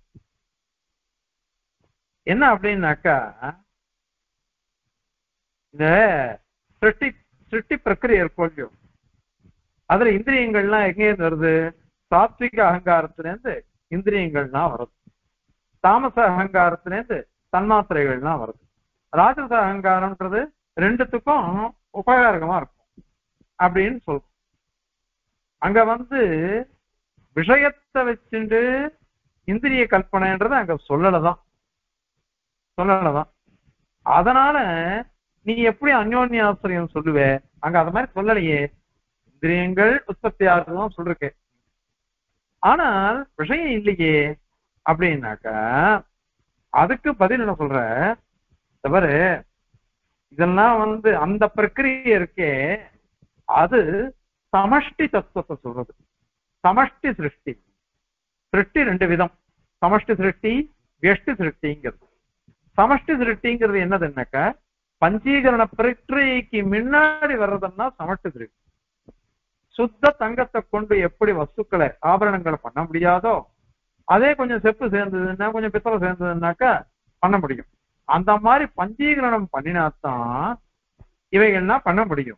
என்ன அப்படின்னாக்கா இந்த சிருஷ்டி சிருஷ்டி பிரக்கிரியை இருக்கும் இல்லையோ அதுல இந்திரியங்கள்லாம் எங்க இருந்து வருது சாத்விக அகங்காரத்துல இருந்து இந்திரியங்கள்லாம் வருது தாமச அகங்காரத்துல இருந்து தன்மாத்திரைகள்லாம் வருது ராஜச அகங்காரம்ன்றது ரெண்டுத்துக்கும் உபகாரகமா இருக்கும் அப்படின்னு சொல்றோம் அங்க வந்து விஷயத்தை வச்சுட்டு இந்திரிய கல்பனைன்றது அங்க சொல்லலதான் சொல்லலதான் அதனால நீ எப்படி அந்யோன்யாசிரியம் சொல்லுவ அங்க அத மாதிரி சொல்லலையே இந்திரியங்கள் உற்பத்தி ஆகுதுதான் சொல்லிருக்கேன் ஆனால் விஷயம் இல்லையே அப்படின்னாக்கா அதுக்கு பதில் என்ன சொல்ற தவறு இதெல்லாம் வந்து அந்த பிரக்கிரியை இருக்கே அது சமஷ்டி தத்துவத்தை சொல்றது சமஷ்டி சிருஷ்டி சிருஷ்டி ரெண்டு விதம் சமஷ்டி சிருஷ்டி வெஷ்டி சிருஷ்டிங்கிறது சமஷ்டி சிருஷ்டிங்கிறது என்னதுன்னாக்கா பஞ்சீகரண பிரக்கிரியைக்கு முன்னாடி வர்றதுன்னா சமஷ்டி சிருஷ்டி சுத்த தங்கத்தை கொண்டு எப்படி வஸ்துக்களை ஆபரணங்களை பண்ண முடியாதோ அதே கொஞ்சம் செப்பு சேர்ந்ததுன்னா கொஞ்சம் பித்தளை சேர்ந்ததுன்னாக்கா பண்ண முடியும் அந்த மாதிரி பஞ்சீகரணம் பண்ணினாத்தான் இவைகள்லாம் பண்ண முடியும்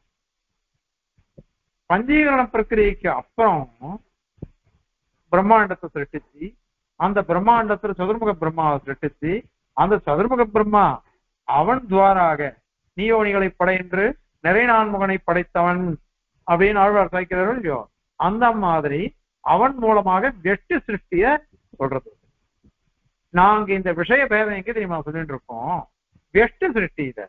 பஞ்சீகரண பிரக்கிரியைக்கு அப்புறம் பிரம்மாண்டத்தை சிருஷ்டிச்சு அந்த பிரம்மாண்டத்துல சதுர்முக பிரம்மாவை சிருஷ்டிச்சு அந்த சதுர்முக பிரம்மா அவன் துவாராக நீயோனிகளை படையென்று நிறை நான்முகனை படைத்தவன் அப்படின்னு ஆழ்வார் சாய்க்கிறார்கள் இல்லையோ அந்த மாதிரி அவன் மூலமாக வெட்டு சிருஷ்டிய சொல்றது நாங்க இந்த விஷய பேதம் எங்க தெரியுமா சொல்லிட்டு இருக்கோம் வெஷ்டு சிருஷ்டி இத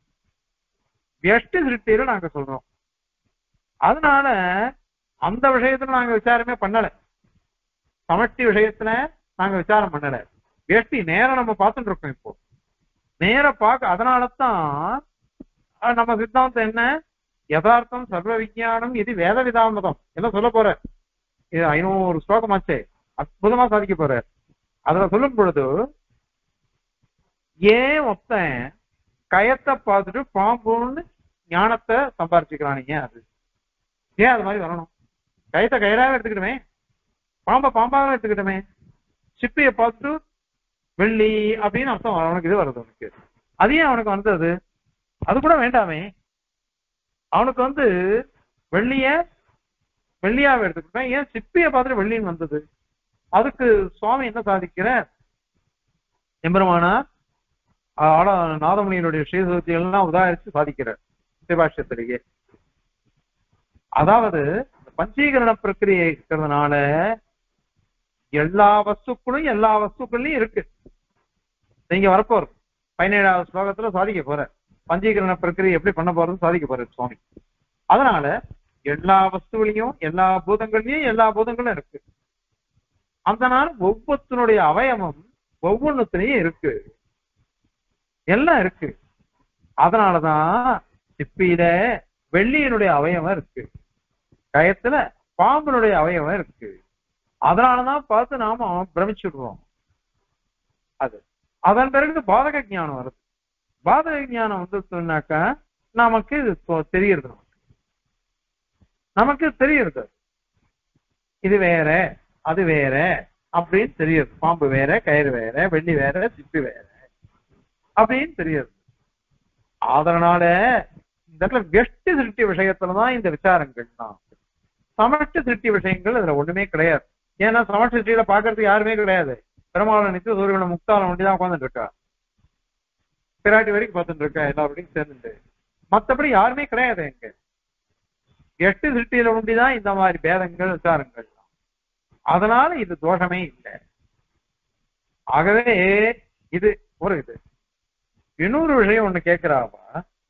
வெஷ்டு சிருஷ்டியில நாங்க சொல்றோம் அதனால அந்த விஷயத்துல நாங்க விசாரமே பண்ணல சமஷ்டி விஷயத்துல நாங்க விசாரம் பண்ணல வேஷ்டி நேரம் நம்ம பார்த்துட்டு இருக்கோம் இப்போ நேர பார்க்க அதனாலதான் அஹ், நம்ம சித்தாந்தம் என்ன யதார்த்தம் சர்வ விஞ்ஞானம் இது வேத விதாமதம் என்ன சொல்ல போற இது ஐநூறு ஸ்லோகமாச்சே அற்புதமா சாதிக்க போற அதுல சொல்லும் பொழுது ஏன் ஒருத்தன் கயத்தை பார்த்துட்டு பாம்புன்னு ஞானத்தை சம்பாரிச்சுக்கிறானீங்க அது ஏன் அது மாதிரி வரணும் கயத்தை கயிறாவே எடுத்துக்கிட்டுமே பாம்பை பாம்பாவே எடுத்துக்கிட்டோமே சிப்பியை பார்த்துட்டு வெள்ளி அப்படின்னு அர்த்தம் அவனுக்கு இது வருது அவனுக்கு அது ஏன் அவனுக்கு வந்தது அது கூட வேண்டாமே அவனுக்கு வந்து வெள்ளிய வெள்ளியாவை எடுத்துக்கிட்டேன் ஏன் சிப்பியை பார்த்துட்டு வெள்ளின்னு வந்தது அதுக்கு சுவாமி என்ன சாதிக்கிற எம்பெருமானா ஆட நாதமணியினுடைய ஸ்ரீசக்திகள் எல்லாம் உதாரிச்சு சாதிக்கிறார் சிவாஷ்யத்திலேயே அதாவது இந்த பஞ்சீகரண பிரக்கிரியை இருக்கிறதுனால எல்லா வஸ்துக்களும் எல்லா வஸ்துக்கள்லயும் இருக்கு நீங்க வரப்போற பதினேழாவது ஸ்லோகத்துல சாதிக்க போற பஞ்சீகரண பிரக்கிரியை எப்படி பண்ண போறது சாதிக்க போற சுவாமி அதனால எல்லா வஸ்துவிலையும் எல்லா பூதங்கள்லயும் எல்லா பூதங்களும் இருக்கு அதனால ஒவ்வொருத்தனுடைய அவயவம் ஒவ்வொன்றுத்திலையும் இருக்கு எல்லாம் இருக்கு அதனாலதான் சிப்பியில வெள்ளியினுடைய அவயவம் இருக்கு கயத்துல பாம்பனுடைய அவயவம் இருக்கு அதனாலதான் பார்த்து நாம பிரமிச்சுடுறோம் அது அதன் பிறகு பாதக ஞானம் வருது பாதக ஞானம் வந்து சொன்னாக்கா நமக்கு இது தொ- தெரியுது நமக்கு நமக்கு தெரியுது இது வேற அது வேற அப்படின்னு தெரியுது பாம்பு வேற கயிறு வேற வெள்ளி வேற சிப்பி வேற அப்படின்னு தெரியுது அதனால இந்த இடத்துல வெஷ்டி திருஷ்டி விஷயத்துலதான் இந்த விசாரங்கள் தான் சமஷ்டி திருஷ்டி விஷயங்கள் அதுல ஒண்ணுமே கிடையாது ஏன்னா சமஷ்டி திருஷ்டியில பாக்குறதுக்கு யாருமே கிடையாது பெருமாள் நித்திய சூரியனை முக்தாலம் ஒண்டி தான் உட்காந்துட்டு இருக்கா பிராட்டி வரைக்கும் பார்த்துட்டு இருக்கா எல்லாரோடையும் சேர்ந்துட்டு மத்தபடி யாருமே கிடையாது எங்க எட்டு திருஷ்டியில ஒண்டிதான் இந்த மாதிரி பேதங்கள் விசாரங்கள் அதனால இது தோஷமே இல்லை ஆகவே இது ஒரு இது இன்னொரு விஷயம் ஒண்ணு கேட்கிறாவா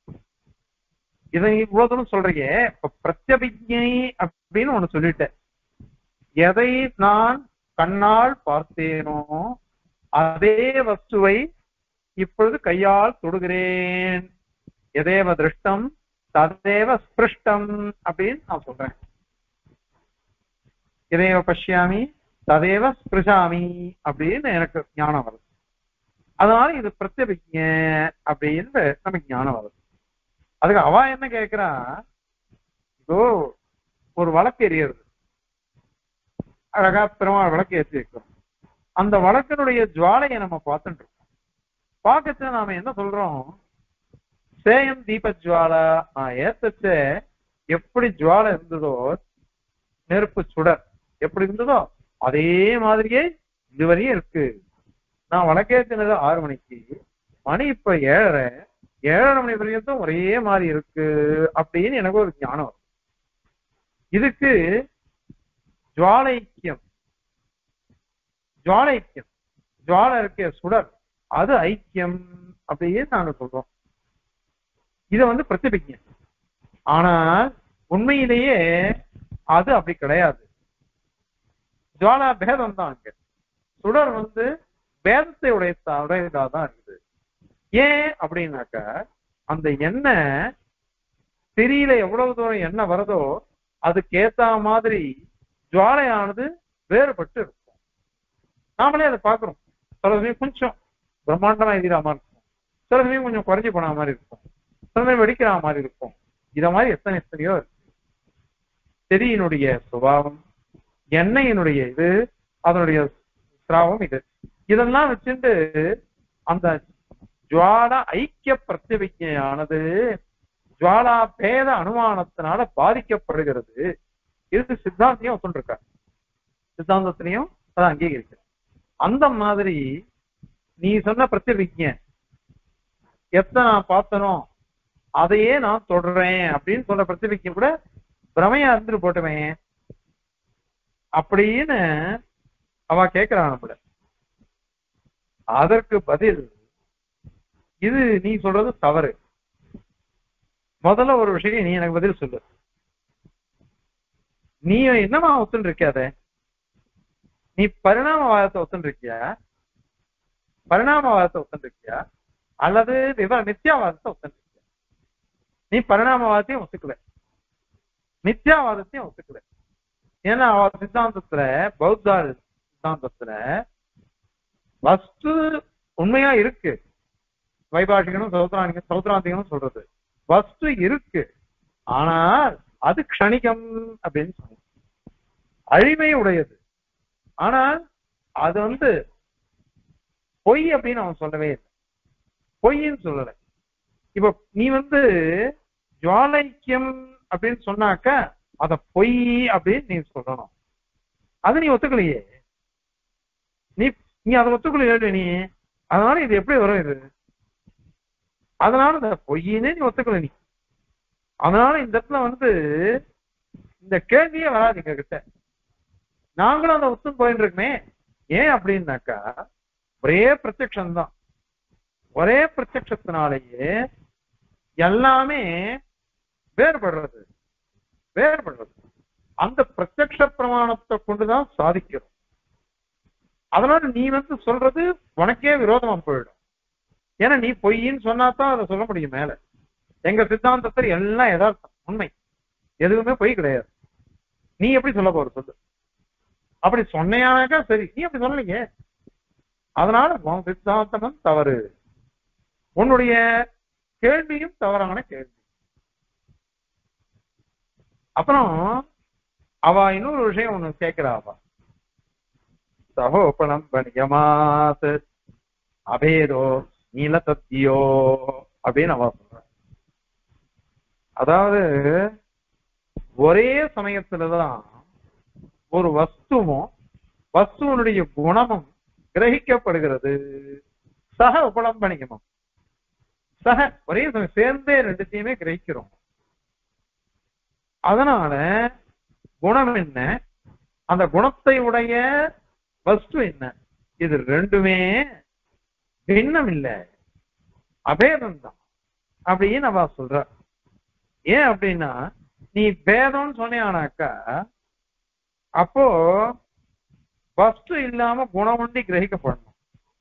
இதை இவ்வளவு தூரம் சொல்றீங்க இப்ப பிரத்யபிஜை அப்படின்னு ஒண்ணு சொல்லிட்டேன் எதை நான் கண்ணால் பார்த்தேனோ அதே வஸ்துவை இப்பொழுது கையால் தொடுகிறேன் எதேவ திருஷ்டம் ததேவ ஸ்பிருஷ்டம் அப்படின்னு நான் சொல்றேன் எதேவ பஷ்யாமி ததேவ ஸ்பிருஷாமி அப்படின்னு எனக்கு ஞானம் வருது அதனால இது பிரத்யபிஜ அப்படின்னு நமக்கு ஞானம் வருது அதுக்கு அவ என்ன கேக்குறா இதோ ஒரு வழக்கு எரியுது அழகா பெருமாள் விளக்கு ஏற்றி வைக்கிறோம் அந்த வழக்கினுடைய ஜுவாலையை நம்ம பார்த்துட்டு இருக்கோம் பார்க்கறது நாம என்ன சொல்றோம் சேயம் தீபஜுவாலா நான் ஏத்தச்ச எப்படி ஜுவாலை இருந்ததோ நெருப்பு சுடர் எப்படி இருந்ததோ அதே மாதிரியே இதுவரையும் இருக்கு நான் வழக்கேத்தினது ஆறு மணிக்கு மணி இப்ப ஏழரை ஏழரை மணி வரைக்கும் ஒரே மாதிரி இருக்கு அப்படின்னு எனக்கு ஒரு ஞானம் வரும். இதுக்கு ஜுவாலைக்கியம் ஜுவாலைக்கியம் ஜுவாலை இருக்க சுடர் அது ஐக்கியம் அப்படியே நாங்க சொல்றோம் இத வந்து பிரதிபிக்ஞம் ஆனா உண்மையிலேயே அது அப்படி கிடையாது ஜுவாலா பேதம் தான் அங்க சுடர் வந்து பேதத்தை உடைய உடையதா தான் இருக்குது ஏன் அப்படின்னாக்கா அந்த எண்ணெய் திரியில எவ்வளவு தூரம் எண்ணெய் வருதோ அதுக்கு ஏத்த மாதிரி ஜுவாலையானது வேறுபட்டு இருக்கும் நாமளே அதை பார்க்கிறோம் சில சமயம் கொஞ்சம் பிரம்மாண்டமா எதிரா மாதிரி இருக்கும் சில சமயம் கொஞ்சம் குறைஞ்சு போன மாதிரி இருக்கும் சில சமயம் வெடிக்கிற மாதிரி இருக்கும் இத மாதிரி எத்தனை எத்தனையோ இருக்கு திரியினுடைய சுபாவம் எண்ணெயினுடைய இது அதனுடைய சிராவம் இது இதெல்லாம் வச்சுட்டு அந்த ஜுவாலா ஐக்கிய பிரத்திவிஜையானது ஜுவாலா பேத அனுமானத்தினால பாதிக்கப்படுகிறது இது சித்தாந்தியும் ஒத்துருக்கார் சித்தாந்தத்திலையும் அதை அங்கீகரிக்க அந்த மாதிரி நீ சொன்ன பிரத்திவிஜை எத்தனை நான் பார்த்தனோ அதையே நான் தொடர்றேன் அப்படின்னு சொல்ற பிரத்திவிஜை கூட பிரமையா இருந்துட்டு போட்டுவேன் அப்படின்னு அவ கேக்குறான் நம்மள அதற்கு பதில் இது நீ சொல்றது தவறு முதல்ல ஒரு விஷயம் நீ எனக்கு பதில் சொல்லு நீ என்னமா ஒத்துன்னு இருக்காத நீ பரிணாமவாதத்தை ஒத்துன்னு இருக்கியா பரிணாமவாதத்தை ஒத்துன்னு இருக்கியா அல்லது விவர மித்யாவாதத்தை ஒத்துன்னு இருக்கியா நீ பரிணாமவாதத்தையும் ஒத்துக்கல மித்யாவாதத்தையும் ஒத்துக்கல ஏன்னா அவ சித்தாந்தத்துல பௌத்த சித்தாந்தத்துல வஸ்து உண்மையா இருக்கு வைபாஷிகனும் சௌத்ராணிக சௌத்ராந்திகனும் சொல்றது வஸ்து இருக்கு ஆனால் அது க்ஷணிகம் அப்படின்னு சொன்னோம் அழிமை உடையது ஆனால் அது வந்து பொய் அப்படின்னு அவன் சொல்லவே இல்லை பொய்ன்னு சொல்லல இப்ப நீ வந்து ஜுவாலைக்கியம் அப்படின்னு சொன்னாக்க அத பொய் அப்படின்னு நீ சொல்லணும் அது நீ ஒத்துக்கலையே நீ நீ அதை ஒத்துக்கலையே நீ அதனால இது எப்படி வரும் இது அதனால இந்த பொய்யினே நீ ஒத்துக்கல நீ அதனால இந்த இடத்துல வந்து இந்த கேள்வியே வராது எங்க கிட்ட நாங்களும் அந்த ஒத்து போயிட்டு இருக்குமே ஏன் அப்படின்னாக்கா ஒரே பிரத்யக்ஷம் தான் ஒரே பிரத்யக்ஷத்தினாலேயே எல்லாமே வேறுபடுறது வேறுபடுறது அந்த பிரத்யக்ஷ பிரமாணத்தை கொண்டுதான் சாதிக்கிறோம் அதனால நீ வந்து சொல்றது உனக்கே விரோதமா போயிடும் ஏன்னா நீ பொய்ன்னு சொன்னாதான் அதை சொல்ல முடியும் மேல எங்க சித்தாந்தத்தில் எல்லாம் யதார்த்தம் உண்மை எதுவுமே பொய் கிடையாது நீ எப்படி சொல்ல போற சொல்லு அப்படி சொன்னையானாக்கா சரி நீ அப்படி சொல்லலைங்க அதனால உன் சித்தாந்தமும் தவறு உன்னுடைய கேள்வியும் தவறான கேள்வி அப்புறம் அவ இன்னொரு விஷயம் ஒண்ணு கேட்கிறா அவ சகோபனம் பணியமாத் அபேதோ நீலதத்தியோ அப்படின்னு அவ சொல்ற அதாவது ஒரே சமயத்துலதான் ஒரு வஸ்துவும் வஸ்துவனுடைய குணமும் கிரகிக்கப்படுகிறது சக உபலம்பனியமம் சக ஒரே சமயம் சேர்ந்தே ரெண்டுத்தையுமே கிரகிக்கிறோம் அதனால குணம் என்ன அந்த குணத்தை உடைய வஸ்து என்ன இது ரெண்டுமே பின்னம் இல்ல அபேதம் தான் அப்படின்னு அவ சொல்ற ஏன் அப்படின்னா நீ பேதம்னு சொன்னியானாக்கா அப்போ வஸ்து இல்லாம குணம் ஒண்டி கிரகிக்கப்படணும்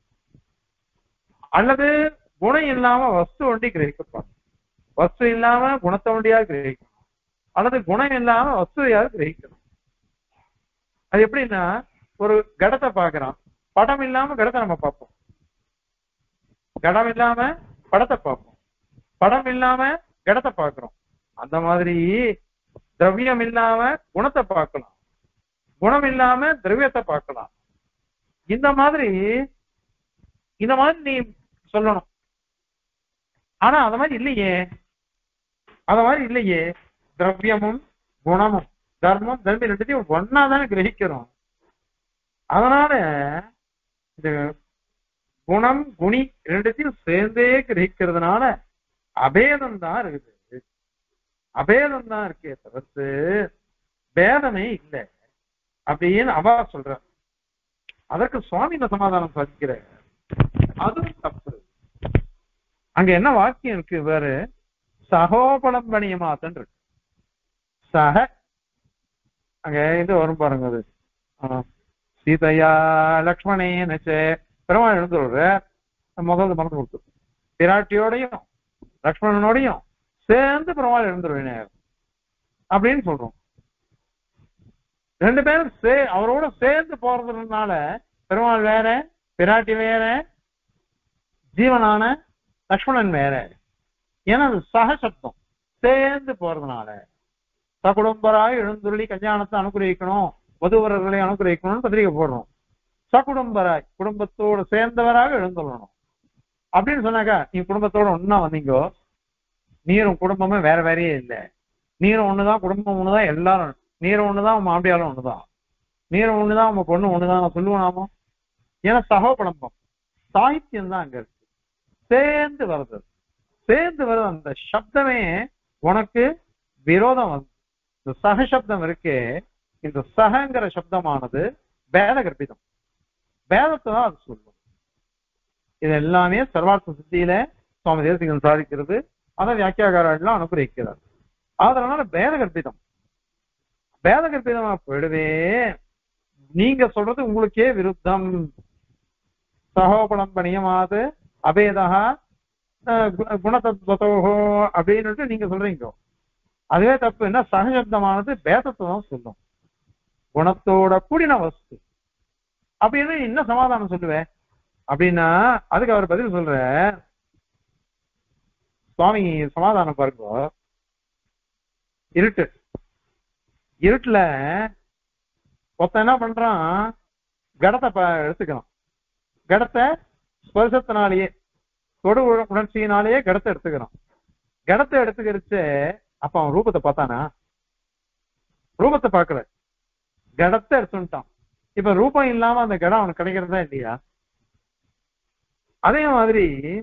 அல்லது குணம் இல்லாம வஸ்து ஒண்டி கிரகிக்கப்படணும் வஸ்து இல்லாம குணத்தை ஒண்டியா கிரகிக்கணும் அல்லது குணம் இல்லாம வஸ்துவையாவது கிரகிக்கணும் அது எப்படின்னா ஒரு கடத்தை பாக்குறான் படம் இல்லாம கடத்தை நம்ம பார்ப்போம் கடம் இல்லாம படத்தை பார்ப்போம் படம் இல்லாம கடத்தை பார்க்கிறோம் அந்த மாதிரி திரவியம் இல்லாம குணத்தை பார்க்கலாம் குணம் இல்லாம திரவியத்தை பார்க்கலாம் இந்த மாதிரி இந்த மாதிரி நீ சொல்லணும் ஆனா அத மாதிரி இல்லையே அத மாதிரி இல்லையே திரவியமும் குணமும் தர்மம் தர்மம் ரெண்டுத்தையும் ஒன்னா தானே கிரகிக்கிறோம் அதனால இந்த குணம் குணி ரெண்டுத்தையும் சேர்ந்தே கிரகிக்கிறதுனால அபேதம் தான் இருக்குது அபேதம் தான் இருக்கே தவிர்த்து பேதமே இல்லை அப்படின்னு அவா சொல்ற அதற்கு சுவாமி இந்த சமாதானம் சாதிக்கிற அதுவும் தப்பு அங்க என்ன வாக்கியம் இருக்கு வேறு சகோபலம்பணியமாத்தன் இருக்கு சக அங்க இது வரும் பாருங்க அது ஆ. சீதையா லக்ஷ்மணேனச்சே பெருமாள் எழுந்து சொல்ற முதல்ல மறந்து கொடுத்து பிராட்டியோடையும் லக்ஷ்மணனோடையும் சேர்ந்து பெருமாள் எழுந்துருவேன் அப்படின்னு சொல்றோம் ரெண்டு பேரும் சே அவரோட சேர்ந்து போறதுனால பெருமாள் வேற பிராட்டி வேற ஜீவனான லக்ஷ்மணன் வேற ஏன்னா அது சகசப்தம் சேர்ந்து போறதுனால சகுடும்பராய் எழுந்துருளி கல்யாணத்தை அனுகிரகிக்கணும் வதுவரர்களை அனுகிரகிக்கணும்னு பத்திரிகை போடுறோம் சகுடும்பராய் குடும்பத்தோடு சேர்ந்தவராக எழுந்துள்ளணும் அப்படின்னு சொன்னாக்கா நீ குடும்பத்தோட ஒன்னா வந்தீங்கோ நீரும் குடும்பமே வேற வேறையே இல்லை நீரும் ஒண்ணுதான் குடும்பம் ஒண்ணுதான் எல்லாரும் நீரும் ஒண்ணுதான் உன் மாம்பியாலும் ஒண்ணுதான் நீரும் ஒண்ணுதான் உங்க பொண்ணு ஒண்ணுதான் நான் சொல்லுவேனாமோ ஏன்னா சகோபடம்பம் சாகித்யம் தான் அங்க இருக்கு சேர்ந்து வருது சேர்ந்து வருது அந்த சப்தமே உனக்கு விரோதம் வந்து இந்த சக சப்தம் இருக்கே இந்த சகங்கிற சப்தமானது பேத கற்பிதம் பேதத்தை தான் அது சொல்லும் இது எல்லாமே சர்வார்த்த சித்தியில சுவாமி தேசிகன் சாதிக்கிறது அதை வியாக்கியாகாரெல்லாம் அனுகிரகிக்கிறார் அதனால பேத கற்பிதம் பேத கற்பிதமா போயிடுவே நீங்க சொல்றது உங்களுக்கே விருத்தம் சகோபலம் பணியமாது அபேதா அஹ் கு- குணதத்துவத்தோகோ அப்படின்னு நீங்க சொல்றீங்க அதுவே தப்பு என்ன சகசப்தமானது பேதத்தை தான் சொல்லும் குணத்தோட கூடின வஸ்து அப்படின்னு என்ன சமாதானம் சொல்லுவேன் அப்படின்னா அதுக்கு அவர் பதில் சொல்ற சுவாமி சமாதானம் பாருங்க இருட்டு இருட்டுல ஒருத்தன் என்ன பண்றான் கடத்தை ப- எடுத்துக்கிறான் கடத்தை ஸ்பர்சத்தினாலேயே தொடு உண- உணர்ச்சியினாலேயே கடத்தை எடுத்துக்கிறான் கடத்தை எடுத்துக்கிறச்சு அப்ப அவன் ரூபத்தை பார்த்தானா ரூபத்தை பார்க்கல கடத்தை எடுத்துட்டான் இப்ப ரூபம் இல்லாம அந்த கடம் அவனுக்கு கிடைக்கிறதா இல்லையா அதே மாதிரி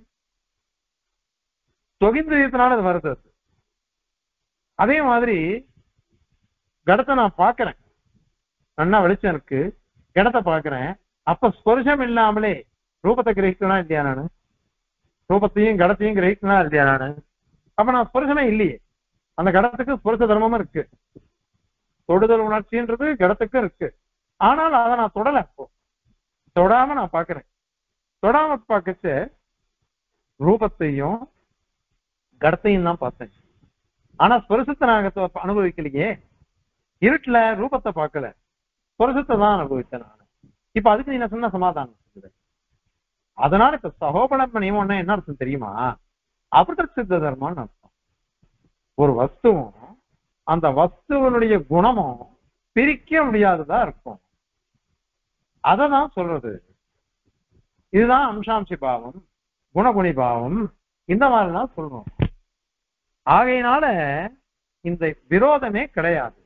தொகிந்திரியத்தினால அது வருது அது. அதே மாதிரி கடத்தை நான் பார்க்கிறேன் நல்லா வெளிச்சம் இருக்கு இடத்தை பார்க்கிறேன் அப்ப ஸ்பர்ஷம் இல்லாமலே ரூபத்தை கிரகிக்கணும் இல்லையா நானு ரூபத்தையும் கடத்தையும் கிரகிக்கணும் இல்லையா நானு அப்ப நான் ஸ்பர்ஷமே இல்லையே அந்த கடத்துக்கு ஸ்பர்ச தர்மமும் இருக்கு தொடுதல் உணர்ச்சின்றது கடத்துக்கும் இருக்கு ஆனால் அதை நான் தொடல இப்போ தொடாம நான் பாக்குறேன் தொடாம பார்க்கச்சு ரூபத்தையும் கடத்தையும் தான் பார்த்தேன் ஆனா ஸ்பர்சத்தை நான் அங்க அனுபவிக்கலையே இருட்டுல ரூபத்தை பார்க்கல ஸ்பர்சத்தை தான் அனுபவிச்சேன் நான் இப்ப அதுக்கு நீ என்ன சொன்ன சமாதானம் சொல்லுது அதனால இப்ப சகோபலம் நியமம்னா என்ன அர்த்தம் தெரியுமா அபிரத சித்த தர்மம்னு அர்த்தம் ஒரு வஸ்துவும் அந்த வஸ்துவனுடைய குணமும் பிரிக்க முடியாததா இருக்கும் அதை தான் சொல்றது இதுதான் அம்சாம்சி பாவம் குணகுணி பாவம் இந்த மாதிரிலாம் சொல்றோம் ஆகையினால இந்த விரோதமே கிடையாது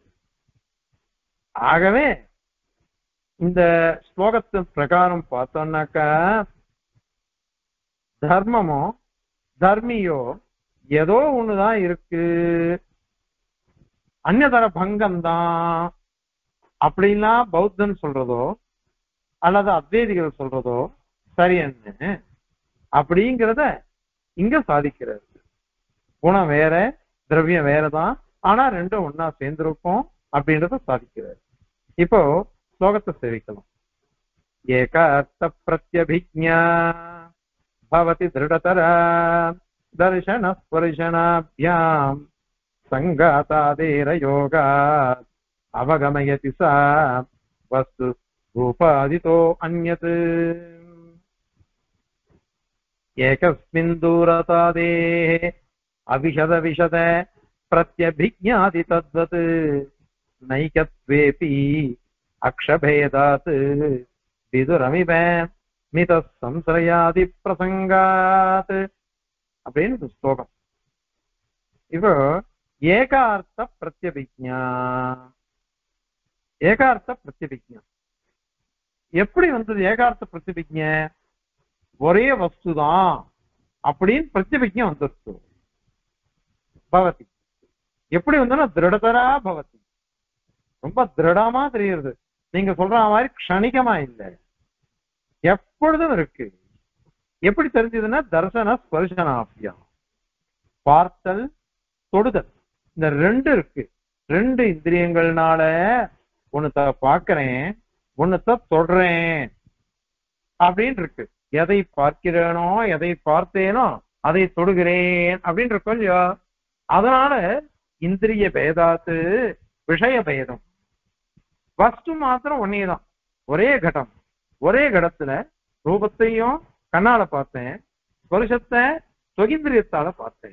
ஆகவே இந்த ஸ்லோகத்தின் பிரகாரம் பார்த்தோம்னாக்கா தர்மமோ தர்மியோ ஏதோ ஒண்ணுதான் இருக்கு அந்நதர பங்கம் தான் அப்படின்னா பௌத்தன் சொல்றதோ அல்லது அத்வைதிகள் சொல்றதோ சரியன்னு அப்படிங்கிறத இங்க சாதிக்கிறார் குணம் வேற திரவியம் வேறதான் ஆனா ரெண்டும் ஒன்னா சேர்ந்திருக்கும் அப்படின்றத சாதிக்கிறார் இப்போ ஸ்லோகத்தை சேவிக்கலாம் ஏகார்த்த பிரத்யபிஜா பவதி திருடதர தர்ஷன ஸ்பர்ஷனாபியாம் சங்காதாதேர யோகா அவகமயதி சா வஸ்து ரூபாதிதோ அந்யத் ஏகஸ்மின் தூரதாதேः அவிஷத விஷத பிரத்யபிஜாதி தத்வத் நைகத்வேபி அக்ஷபேதாத் விதுரமிவ மித சம்சயாதி பிரசங்காத் அப்படின்னு இந்த ஸ்லோகம் இப்போ ஏகார்த்த பிரத்யபிக்ஞா ஏகார்த்த பிரத்யபிக்ஞா எப்படி வந்தது ஏகார்த்த பிரத்யபிக்ஞ ஒரே வஸ்துதான் அப்படின்னு பிரத்யபிக்ஞ வந்துருச்சு பவதி எப்படி வந்தோம்னா திருடதரா பவதி ரொம்ப திருடமா தெரியுது நீங்க சொல்ற மாதிரி க்ஷணிகமா இல்லை எப்பொழுதும் இருக்கு எப்படி தெரிஞ்சதுன்னா தர்சன ஸ்பர்சனாபியம் பார்த்தல் தொடுதல் இந்த ரெண்டு இருக்கு ரெண்டு இந்திரியங்கள்னால ஒண்ணுத்த பாக்குறேன் ஒண்ணுத்த தொடுறேன் அப்படின்னு இருக்கு எதை பார்க்கிறேனோ எதை பார்த்தேனோ அதை தொடுகிறேன் அப்படின்னு இருக்கும் இல்லையா அதனால இந்திரிய பேதாத்து விஷய பேதம் வஸ்து மாத்திரம் ஒன்னேதான் ஒரே கடம் ஒரே கடத்துல ரூபத்தையும் கண்ணால பார்த்தேன் ஸ்பருஷத்தை சொகிந்திரியத்தால பார்த்தேன்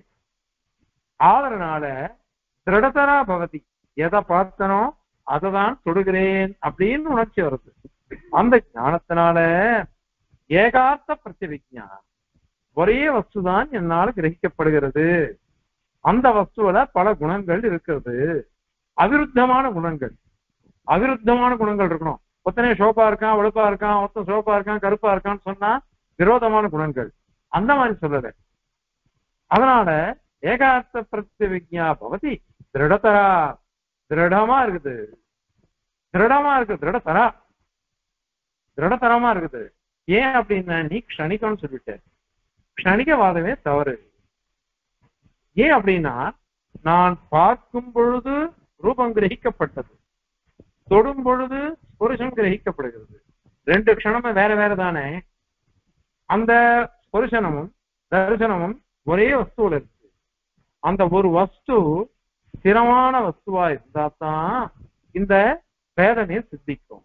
ஆதரனால திருடதரா பவதி எதை பார்த்தனோ அதை தான் தொடுகிறேன் அப்படின்னு உணர்ச்சி வருது அந்த ஞானத்தினால ஏகார்த்த பிரத்யவிஜா ஒரே வஸ்துதான் என்னால் கிரகிக்கப்படுகிறது அந்த வஸ்துவில பல குணங்கள் இருக்கிறது அவிருத்தமான குணங்கள் அவிருத்தமான குணங்கள் இருக்கணும் ஒத்தனே சோப்பா இருக்கான் வெளுப்பா இருக்கான் ஒருத்தன் சோப்பா இருக்கான் கருப்பா இருக்கான்னு சொன்னா விரோதமான குணங்கள் அந்த மாதிரி சொல்லல அதனால ஏகார்த்த பிரத்யவிஜா பவதி திருடதரா திருடமா இருக்குது திருடமா இருக்கு திருடத்தரா திருடத்தரமா இருக்குது ஏன் அப்படின்னா நீ க்ஷணிக்கம்னு சொல்லிட்ட க்ஷணிகவாதமே தவறு ஏன் அப்படின்னா நான் பார்க்கும் பொழுது ரூபம் கிரகிக்கப்பட்டது தொடும் பொழுது புருஷன் கிரகிக்கப்படுகிறது ரெண்டு க்ஷணமும் வேற வேற தானே அந்த புருஷனமும் தரிசனமும் ஒரே வஸ்துவில் இருக்கு அந்த ஒரு வஸ்து ஸ்திரமான வஸ்துவா இருந்தா தான் இந்த வேதனை சித்திக்கும்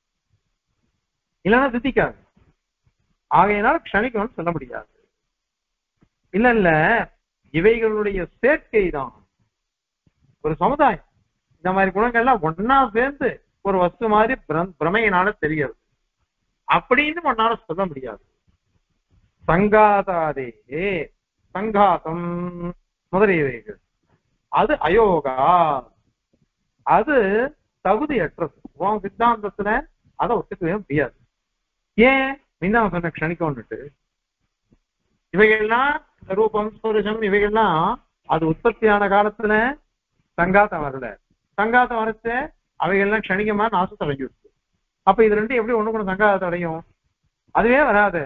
இல்லைன்னா சித்திக்காது ஆகையினால க்ஷணிக்கணும்னு சொல்ல முடியாது இல்ல இல்ல இவைகளுடைய சேர்க்கை தான் ஒரு சமுதாயம் இந்த மாதிரி குணங்கள்லாம் ஒன்னா சேர்ந்து ஒரு வஸ்து மாதிரி பிரம்- பிரமையினால தெரியாது அப்படின்னு ஒன்னால சொல்ல முடியாது சங்காதாதே சங்காதம் முதலியவைகள் அது அயோகா அது தகுதியற்றது உன் சித்தாந்தத்துல அதை ஒத்துக்கவே முடியாது ஏன் முன்ன சொன்ன க்ஷணிக்கோன்னுட்டு இவைகள்லாம் இந்த ரூபம் ஸ்வருஷம் இவைகள்லாம் அது உற்பத்தியான காலத்துல சங்காத்தம் வரல சங்காத்தம் வரச்ச அவைகள்லாம் க்ஷணிகமா நாசத்தை அடைஞ்சிடுச்சு அப்ப இது ரெண்டு எப்படி ஒண்ணு கூட சங்காதத்தை அடையும் அதுவே வராது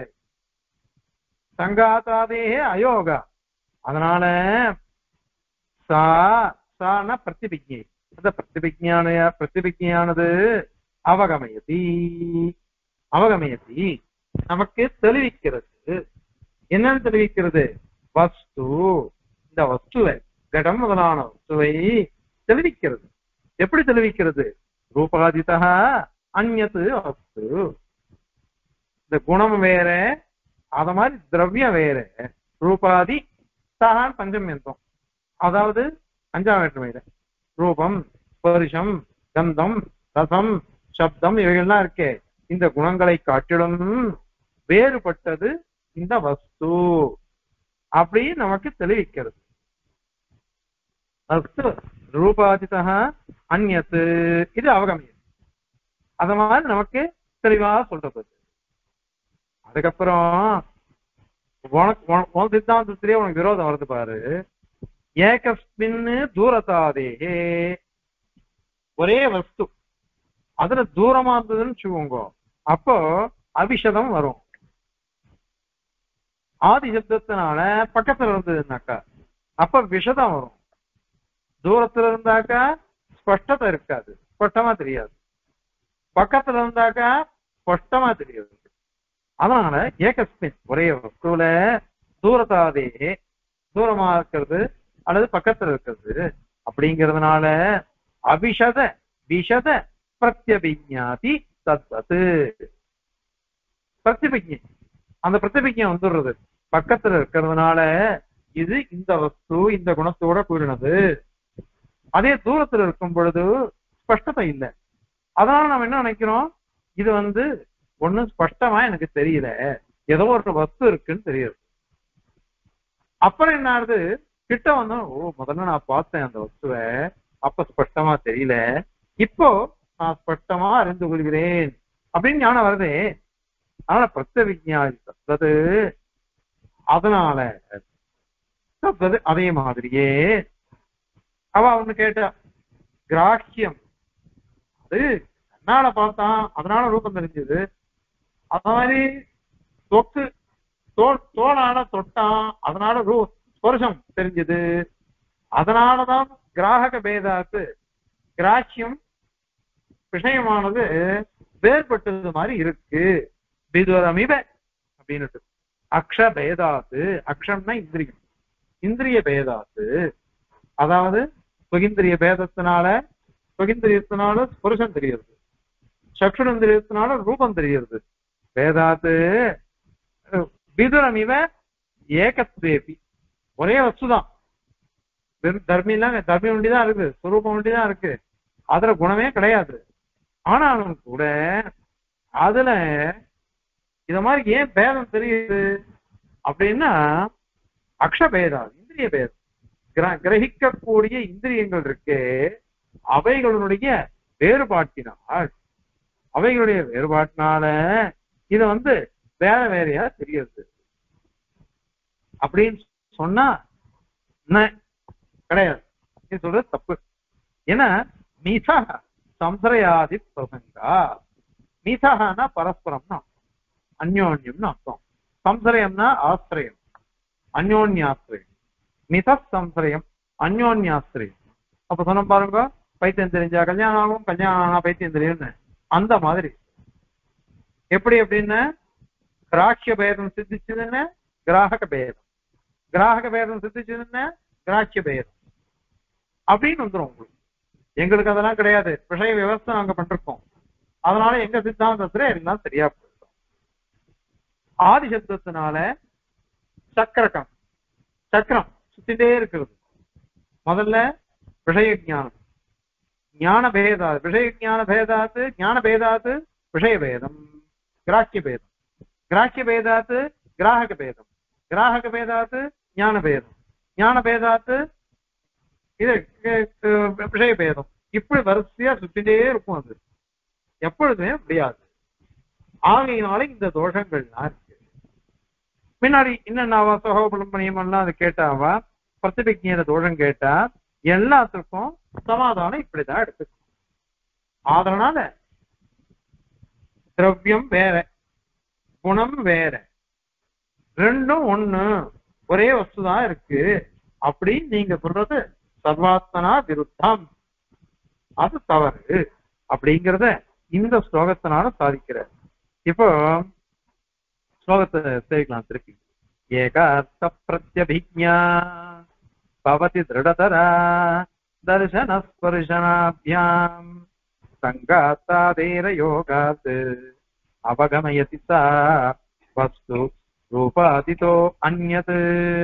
சங்காத்தாதே அயோகா அதனால சா சான பிரதிபிஜை அந்த பிரதிபிஜான பிரதிபிஜையானது அவகமயதி அவகமயதி நமக்கு தெளிவிக்கிறது என்னன்னு தெரிவிக்கிறது வஸ்து இந்த வஸ்துவை கடம் முதலான வஸ்துவை தெளிவிக்கிறது எப்படி தெளிவிக்கிறது ரூபாதிதா அந்நத்து வஸ்து இந்த குணம் வேற அத மாதிரி திரவியம் வேற ரூபாதி சகான் பஞ்சமியந்தம் அதாவது அஞ்சாம் வேற்றுமையில ரூபம் ஸ்பரிசம் கந்தம் ரசம் சப்தம் இவைகள்லாம் இருக்கே இந்த குணங்களை காட்டிலும் வேறுபட்டது இந்த வஸ்து அப்படி நமக்கு தெளிவிக்கிறது அஸ்து ரூபாதிதா அந்நத்து இது அவகமியம் அத மாதிரி நமக்கு தெளிவா சொல்றது அதுக்கப்புறம் உனக்கு உன- உன் சித்தாந்தத்திலேயே உனக்கு விரோதம் வருது பாரு ஏகஸ்மின் தூரத்தாதே ஒரே வஸ்து அதுல தூரமா இருந்ததுன்னு வச்சுக்கோங்க அப்போ அபிஷதம் வரும் ஆதி சப்தத்தினால பக்கத்துல இருந்ததுனாக்கா அப்ப விஷதம் வரும் தூரத்துல இருந்தாக்கா ஸ்பஷ்டத்தை இருக்காது ஸ்பஷ்டமா தெரியாது பக்கத்துல இருந்தாக்கா ஸ்பஷ்டமா தெரியாது அதனால ஏகஸ்மின் ஒரே வஸ்துல தூரத்தாதே தூரமா இருக்கிறது அல்லது பக்கத்துல இருக்கிறது அப்படிங்கிறதுனால அபிஷத விஷத பிரத்யபிஜாதி தத்வத்து பிரத்யபிஜை அந்த பிரத்யபிஜை வந்துடுறது பக்கத்துல இருக்கிறதுனால இது இந்த வஸ்து இந்த குணத்தோட கூறினது அதே தூரத்துல இருக்கும் பொழுது ஸ்பஷ்டத்தை இல்லை அதனால நம்ம என்ன நினைக்கிறோம் இது வந்து ஒண்ணும் ஸ்பஷ்டமா எனக்கு தெரியல ஏதோ ஒரு வஸ்து இருக்குன்னு தெரியுது அப்புறம் என்ன ஆகுது கிட்ட வந்தோம் ஓ முதல்ல நான் பார்த்தேன் அந்த வஸ்துவை அப்ப ஸ்பஷ்டமா தெரியல இப்போ நான் ஸ்பஷ்டமா அறிந்து கொள்கிறேன் அப்படின்னு ஞானம் வருதே அதனால பிரத்ய விஜயாதி தத்தது அதனால தத்தது அதே மாதிரியே அவ ஒண்ணு கேட்டா கிராஹ்யம் அது கண்ணால பார்த்தான் அதனால ரூபம் தெரிஞ்சது அது மாதிரி தொக்கு தோல் தோளால தொட்டான் அதனால ரூ ஸ்பர்ஷம் தெரிஞ்சது அதனாலதான் கிராகக பேதாத்து கிராஹ்யம் விஷயமானது வேறுபட்டது மாதிரி இருக்கு விதுரமிவ அப்படின்னு அக்ஷ பேதாத்து அக்ஷம்னா இந்திரியம் இந்திரிய பேதாத்து அதாவது சுகிந்திரிய பேதத்தினால சுகிந்திரியத்தினால புருஷன் தெரியுது சக்ஷுரந்திரியத்தினால ரூபம் தெரியுது வேதாத்து விதுரம் இவ ஏகத்வேபி ஒரே வஸ்துதான் வெறும் தர்மிலாம் தர்மி ஒண்டிதான் இருக்கு சுரூபம் ஒண்டிதான் இருக்கு அதுல குணமே கிடையாது ஆனாலும் கூட அதுல இத மாதிரி ஏன் பேதம் தெரியுது அப்படின்னா அக்ஷபேதம் இந்திரிய பேதம் கிர- கிரகிக்கக்கூடிய இந்திரியங்கள் இருக்கே அவைகளுடைய வேறுபாட்டினால் அவைகளுடைய வேறுபாட்டினால இத வந்து வேற வேறையா தெரியுது அப்படின்னு சொன்னா ந, கிடையாது நீ சொல்றது தப்பு ஏன்னா மீசா சம்சரயாதி பிரசங்கா மீசானா பரஸ்பரம்னு அர்த்தம் அந்யோன்யம்னு அர்த்தம் சம்சரயம்னா ஆசிரியம் அந்யோன்யாசிரியம் மித சம்சரயம் அந்யோன்யாசிரியம் அப்ப சொன்ன பாருங்க பைத்தியம் தெரிஞ்சா கல்யாணம் ஆகும் கல்யாணம் ஆனா பைத்தியம் தெரியும்னு அந்த மாதிரி எப்படி எப்படின்னு கிராஹ்ய பேதம் சித்திச்சதுன்னு கிராஹக பேதம் கிராஹக பேதம் சித்திச்சதுன்னு கிராஹ்ய பேதம் அப்படின்னு வந்துரும் உங்களுக்கு எங்களுக்கு அதெல்லாம் கிடையாது விஷய விவசாயம் நாங்க பண்றோம் அதனால எங்க சித்தாந்தத்துல எல்லாம் சரியா போயிடும் ஆதி சப்தத்தினால சக்கரகம் சக்கரம் சுத்திட்டே இருக்கிறது முதல்ல விஷய ஞானம் ஞான பேதா விஷய ஞான பேதாத்து ஞான பேதாத்து விஷய பேதம் கிராக்கிய பேதம் கிராக்கிய பேதாத்து கிராஹக பேதம் கிராஹக பேதாத்து ஞான பேதம் ஞான பேதாத்து இது அஹ், அஹ், விஷய பேதம் இப்படி வரிசையா சுத்திட்டே இருக்கும் அது எப்பொழுதுமே முடியாது ஆகையினால இந்த தோஷங்கள்லாம் இருக்கு முன்னாடி என்னென்னாவா சகோபலம்பணியம் எல்லாம் அது கேட்டாவா பிரதிபிஜையில தோஷம் கேட்டா எல்லாத்துக்கும் சமாதானம் இப்படிதான் எடுத்துக்கணும் அதனால திரவியம் வேற குணம் வேற ரெண்டும் ஒண்ணு ஒரே வஸ்துதான் இருக்கு அப்படின்னு நீங்க சொல்றது சர்வாத்மனா விருத்தம் அது தவறு அப்படிங்கிறத இந்த ஸ்லோகத்தினால சாதிக்கிறார் இப்போ ஸ்லோகத்தை சேவிக்கலாம் திருப்பி ஏகார்த்த பிரத்யபிஜா பவதி திருடதரா தர்சன ஸ்பர்ஷனாபியாம் சங்காத்தாதேர யோகாத் அவகமயதி சா வஸ்து ரூபாதிதோ அந்யத்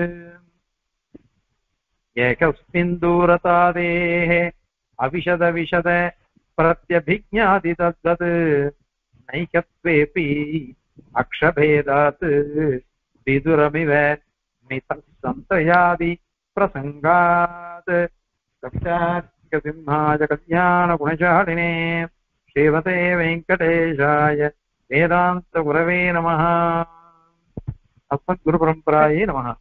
ஏகஸ்மின் தூரதாதேः அவிशद विशद प्रत्यभिज्ञाति तद्वत् नैकत्वेऽपि अक्षभेदात् विदुरमिव मितः संशयादि प्रसङ्गात् कवितार्किकसिंहाय कल्याणगुणशालिने श्रीमते वेङ्कटेशाय वेदान्तगुरवे नमः अस्मद्गुरुपरम्परायै नमः